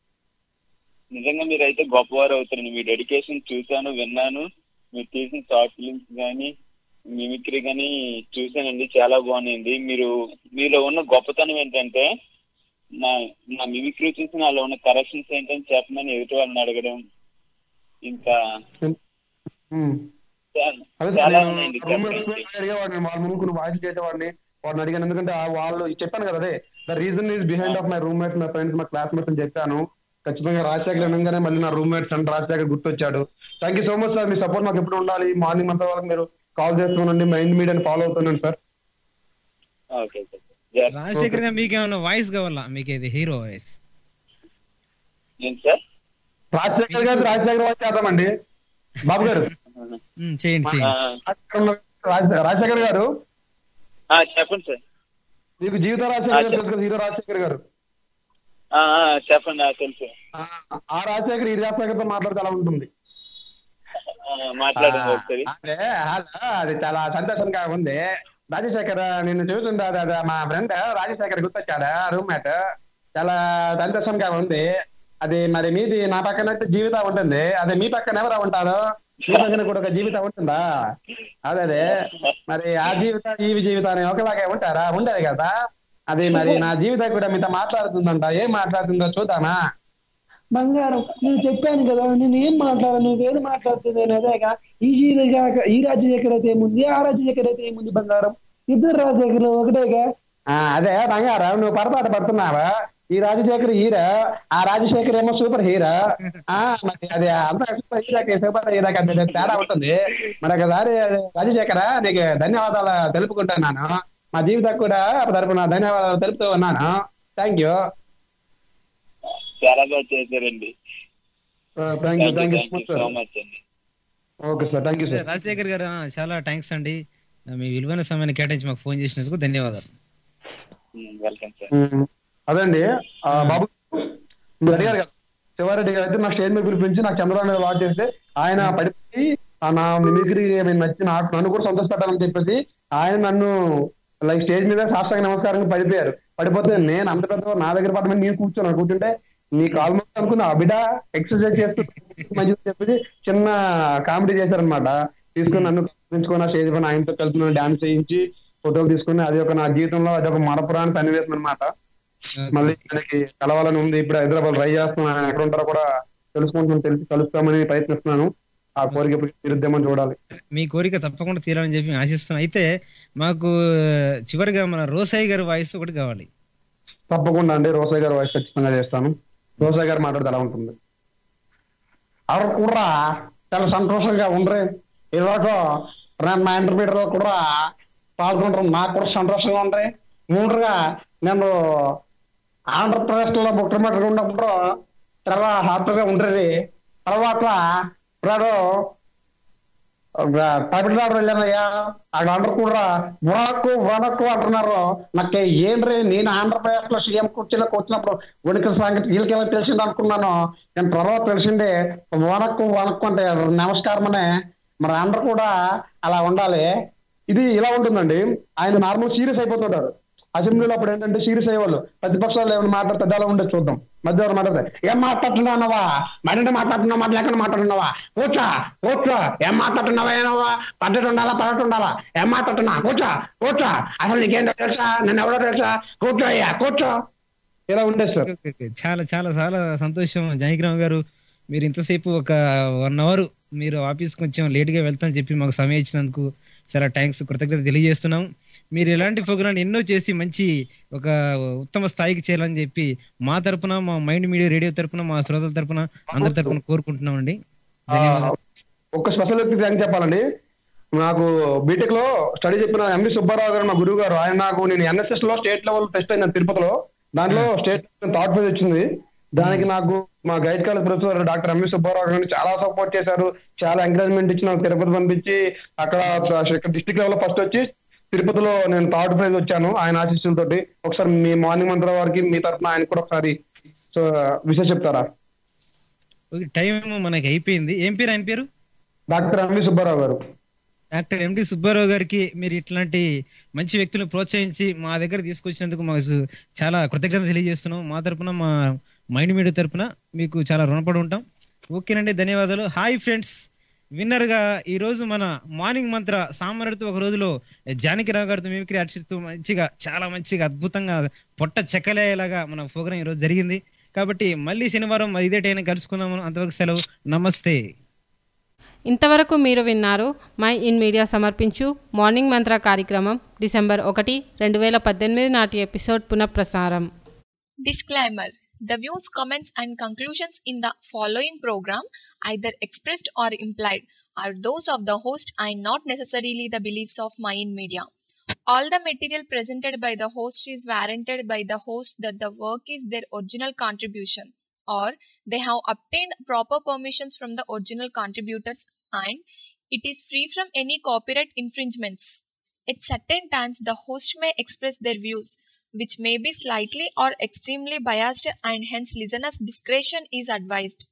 నిజంగా మీరైతే గొప్పవారు అవుతారండి మీ డెడికేషన్ చూశాను విన్నాను మీరు తీసిన షార్ట్ ఫిలిమ్స్ కానీ మిమిక్రీ కానీ చూశానండి చాలా బాగున్నాయండి మీరు మీలో ఉన్న గొప్పతనం ఏంటంటే నా నా మిమిక్రీ చూసి నాలో ఉన్న కరెక్షన్స్ ఏంటని చెప్పమని ఎదుటి వాళ్ళని అడగడం ఇంకా ఉమ్. చాలా- అదే చాలా నేను ఉన్నాయండి రూమ్మేట్స్ చెప్పండి. అడిగేవాడిని వాళ్ళ ముందు నువ్వు వాయిస్ చేసేవాడిని వాడిని అడిగాను ఎందుకంటే ఆ వాళ్ళు చెప్పాను కదా అదే the reason is behind of my roommates my friends my classmates అని చెప్పాను ఖచ్చితంగా రాజశేఖర్ అనగానే మళ్ళీ నా రూమ్మేట్స్ అండ్ రాజశేఖర్ గుర్తొచ్చాడు thank you so much sir మీ సపోర్ట్ నాకు ఎప్పుడు ఉండాలి మార్నింగ్ అంతా వాళ్ళకి మీరు కాల్ చేస్తున్నానండి మైండ్ మీడియాని ఫాలో అవుతున్నాను సార్ ఓకే ఓకే రాజశేఖర్ గారు మీకు ఏమైనా వాయిస్ కావాలా మీకు ఇది హీరో వాయిస్ ఏంటి సార్ రాజశేఖర్ గారు రాజశేఖర్ వాయిస్ చేద్దామండి బాబు గారు చేయండి చేయండి రాజ- రాజశేఖర్ గారు ఆ, చెప్పండి సార్ మీకు జీవిత రాజశేఖర్ గారు తెలుసు కదా, హీరో రాజశేఖర్ గారు ఆ, ఆ, చెప్పండి ఆ, తెలుసు ఆ రాజశేఖర్ ఈ రాజశేఖర్ తో మాట్లాడితే ఎలా ఉంటుంది ఆ, మాట్లాడండి ఒకసారి అదే హలో, అది చాలా సంతోషంగా ఉంది రాజశేఖర్ నిన్ను చూస్తుంటే అది అది మా ఫ్రెండ్ రాజశేఖర్ గుర్తొచ్చాడు రూమ్మేట్ చాలా సంతోషంగా ఉంది అది మరి మీది నా పక్కన అయితే జీవితం ఉంటుంది అదే మీ పక్కన ఎవరు ఉంటారు మీ పక్కన కూడా ఒక జీవితం ఉంటుందా అదే అదే మరి ఆ జీవితం ఈ జీవితాన్ని ఒకలాగే ఉంటారా ఉండదు కదా అది మరి నా జీవితం కూడా మీతో మాట్లాడుతుందంట ఏం మాట్లాడుతుందో చూద్దామా బంగారం నేను చెప్పాను కదా నేను ఏం మాట్లాడాను నువ్వేది మాట్లాడుతున్నాను అదేగా ఈ జీవిగా ఈ రాజశేఖర్ అయితే ఏముంది ఆ రాజశేఖర్ అయితే ఏముంది బంగారం ఇద్దరు రాజశేఖర్ ఒకటేగా ఆ, అదే బంగారం నువ్వు పొరపాటు పడుతున్నావా ఈ రాజశేఖర్ హీరో ఆ రాజశేఖర్ ఏమో సూపర్ హీరో ఆ మరి అది అంత సూపర్ హీరోకి సూపర్ హీరోకి అంత తేడా ఉంటుంది మరి ఒకసారి రాజశేఖర నీకు ధన్యవాదాలు తెలుపుకుంటున్నాను మా జీవితం కూడా తరపున ధన్యవాదాలు తెలుపుతూ ఉన్నాను థ్యాంక్ యూ చాలా బాగా చేశారండి thank you thank you so much అండి okay sir thank you sir Rajasekhar garu ఆ, చాలా థ్యాంక్స్ అండి మీ విలువైన సమయాన్ని కేటాయించి మాకు ఫోన్ చేసినందుకు ధన్యవాదాలు వెల్కమ్ సార్ ఉమ్, అదండి ఆ, బాబు మీరు అడిగారు కదా శివారెడ్డి గారు అయితే నా స్టేజ్ మీద పిలిపించి నాకు చంద్రబాబు నాయుడు వాచ్ చేస్తే ఆయన పడిపోయి ఆ నా మిమిక్రీ ఏమైనా నచ్చి నాకు నన్ను కూడా సంతోషపెట్టాలని చెప్పేసి ఆయన నన్ను లైక్ స్టేజ్ మీద సాష్టాంగ నమస్కారం పడిపోయారు పడిపోతే నేను అంత పెద్ద నా దగ్గర పడమని నేను కూర్చున్నాను కూర్చుంటే నీ కాల్ మొత్తం అనుకున్నా ఆ బిడ్డ ఎక్సర్సైజ్ చేస్తూ మంచిది చెప్పేసి చిన్న కామెడీ చేశారనమాట తీసుకుని నన్ను కల్పించుకుని స్టేజ్ పైన ఆయనతో కలిసి నన్ను డాన్స్ చేయించి ఫోటోలు తీసుకుని అది ఒక నా జీవితంలో అది ఒక మరపురాని సన్నివేశం అనమాట మళ్ళీ ఆయనకి కలవాలని ఉంది ఇప్పుడు హైదరాబాద్ ట్రై చేస్తున్నాను ఆయన ఎక్కడ ఉంటారో కూడా తెలుసుకుంటున్నాను తెలిసి కలుస్తామని ప్రయత్నిస్తున్నాను ఆ కోరిక ఎప్పుడు తీరుద్దామని చూడాలి మీ కోరిక తప్పకుండా తీరాలని చెప్పి ఆశిస్తున్నాం అయితే మాకు చివరిగా మన రోసాయి గారి వాయిస్ ఒకటి కావాలి తప్పకుండా అండి రోసయ్య గారు వాయిస్ ఖచ్చితంగా చేస్తాను రోసయ్య గారు మాట్లాడితే ఎలా ఉంటుంది అక్కడ కూడా చాలా సంతోషంగా ఉండ్రి ఈరోజు నేను మా ఇంటర్మీడియట్ లో కూడా పాల్గొంటాం నాకు కూడా సంతోషంగా ఉండ్రి మూడుగా నేను ఆంధ్రప్రదేశ్ లో ముఖ్యమంత్రి ఉన్నప్పుడు చాలా హ్యాపీగా ఉండేది తర్వాత ఇప్పుడు తమిళనాడు వెళ్ళానయ్యా అక్కడ అందరూ కూడా వనకు వనకు అంటున్నారు నాకు ఏంటి నేను ఆంధ్రప్రదేశ్ లో సీఎం కుర్చీలోకి వచ్చినప్పుడు ఉనికి సంగతి వీళ్ళకి ఎలా తెలిసింది అనుకున్నాను నేను తర్వాత తెలిసిందే వనకు వనకు అంటే నమస్కారం అనే మరి అందరూ కూడా అలా ఉండాలి ఇది ఇలా ఉంటుందండి ఆయన నార్మల్ సీరియస్ అయిపోతుంటారు అసెంబ్లీలో అప్పుడు ఏంటంటే సీరియస్ అయ్యేవాళ్ళు ప్రతిపక్షాలు ఏమైనా మాట్లాడితే పెద్దలా ఉండే చూద్దాం మధ్యలో మాట్లాడితే ఏం మాట్లాడుతున్నావా మరింటి మాట్లాడుతున్నావా మరి లేకుండా మాట్లాడుతున్నావా కూర్చో కూర్చో ఏం మాట్లాడుతున్నావా ఏనవా పద్ధతి ఉండాలా పద్ధతి ఉండాలా ఏం మాట్లాడుతున్నా కూర్చో కూర్చో అసలు నీకేంటో తెలుసా నేను ఎవరో తెలుసా కూర్చో అయ్యా కూర్చో ఇలా ఉండేది సార్ చాలా చాలా చాలా సంతోషం జానకిరామ్ గారు మీరు ఇంతసేపు ఒక వన్ అవర్ మీరు ఆఫీస్ కొంచెం లేట్ గా వెళ్తామని చెప్పి మాకు సమయం ఇచ్చినందుకు చాలా థ్యాంక్స్ కృతజ్ఞత తెలియజేస్తున్నాం మీరు ఇలాంటి ప్రోగ్రాం ఎన్నో చేసి మంచి ఒక ఉత్తమ స్థాయికి చేయాలని చెప్పి మా తరపున మా మైండ్ మీడియా రేడియో తరపున మా శ్రోతల తరపున అందరి తరపున కోరుకుంటున్నామండి ధన్యవాదాలు ఒక స్పెషల్ వ్యక్తి థ్యాంక్ చెప్పాలండి నాకు బీటెక్ లో స్టడీ చెప్పిన ఎంవి సుబ్బారావు గారు మా గురువు గారు ఆయన నాకు నేను ఎన్ఎస్ఎస్ లో స్టేట్ లెవెల్ టెస్ట్ అయింది తిరుపతిలో దాంట్లో స్టేట్ థర్డ్ ప్రైజ్ వచ్చింది దానికి నాకు మా guide college professor doctor MV Subbarao garu చాలా సపోర్ట్ చేశారు చాలా ఎంకరేజ్మెంట్ ఇచ్చి నాకు తిరుపతి పంపించి అక్కడ డిస్ట్రిక్ట్ లెవెల్ ఫస్ట్ వచ్చి తిరుపతిలో నేను థర్డ్ ప్రైజ్ వచ్చాను ఆయన ఆశీస్సులతోటి ఒకసారి మీ మార్నింగ్ మంత్ర వారికి మీ తరఫున ఆయన కూడా ఒకసారి సో విషయం చెప్తారా ఓకే, టైం మనకి అయిపోయింది ఏం పేరు ఆయన పేరు డాక్టర్ ఎంవి సుబ్బారావు గారు డాక్టర్ ఎండి సుబ్బారావు గారికి మీరు ఇట్లాంటి మంచి వ్యక్తులను ప్రోత్సహించి మా దగ్గర తీసుకొచ్చినందుకు మాకు సు- చాలా కృతజ్ఞత తెలియజేస్తున్నాం మా తరపున మా మైండ్ మీడియా తరపున మీకు చాలా రుణపడి ఉంటాం ఓకేనండి ధన్యవాదాలు హాయ్ ఫ్రెండ్స్ విన్నర్ గా ఈ రోజు మన మార్నింగ్ మంత్ర సామర్థ్యం ఒక రోజులో జానకిరావు గారితో మిమిక్రీ ఆర్టిస్తూ మంచిగా చాలా మంచిగా అద్భుతంగా పొట్ట చెక్కలేలాగా మన ప్రోగ్రాం ఈ రోజు జరిగింది కాబట్టి మళ్ళీ శనివారం ఇదే టైం కలుసుకుందాము అంతవరకు సెలవు నమస్తే ఇంతవరకు మీరు విన్నారు మై ఇన్ మీడియా సమర్పించు మార్నింగ్ మంత్ర కార్యక్రమం డిసెంబర్ ఒకటి రెండు వేల పద్దెనిమిది నాటి ఎపిసోడ్ పునఃప్రసారం Disclaimer The views, comments, and conclusions in the following program, either expressed or implied, are those of the host and not necessarily the beliefs of Mayan Media. All the material presented by the host is warranted by the host that the work is their original contribution or they have obtained proper permissions from the original contributors and it is free from any copyright infringements. At certain times, the host may express their views, which may be slightly or extremely biased, and hence listeners' discretion is advised.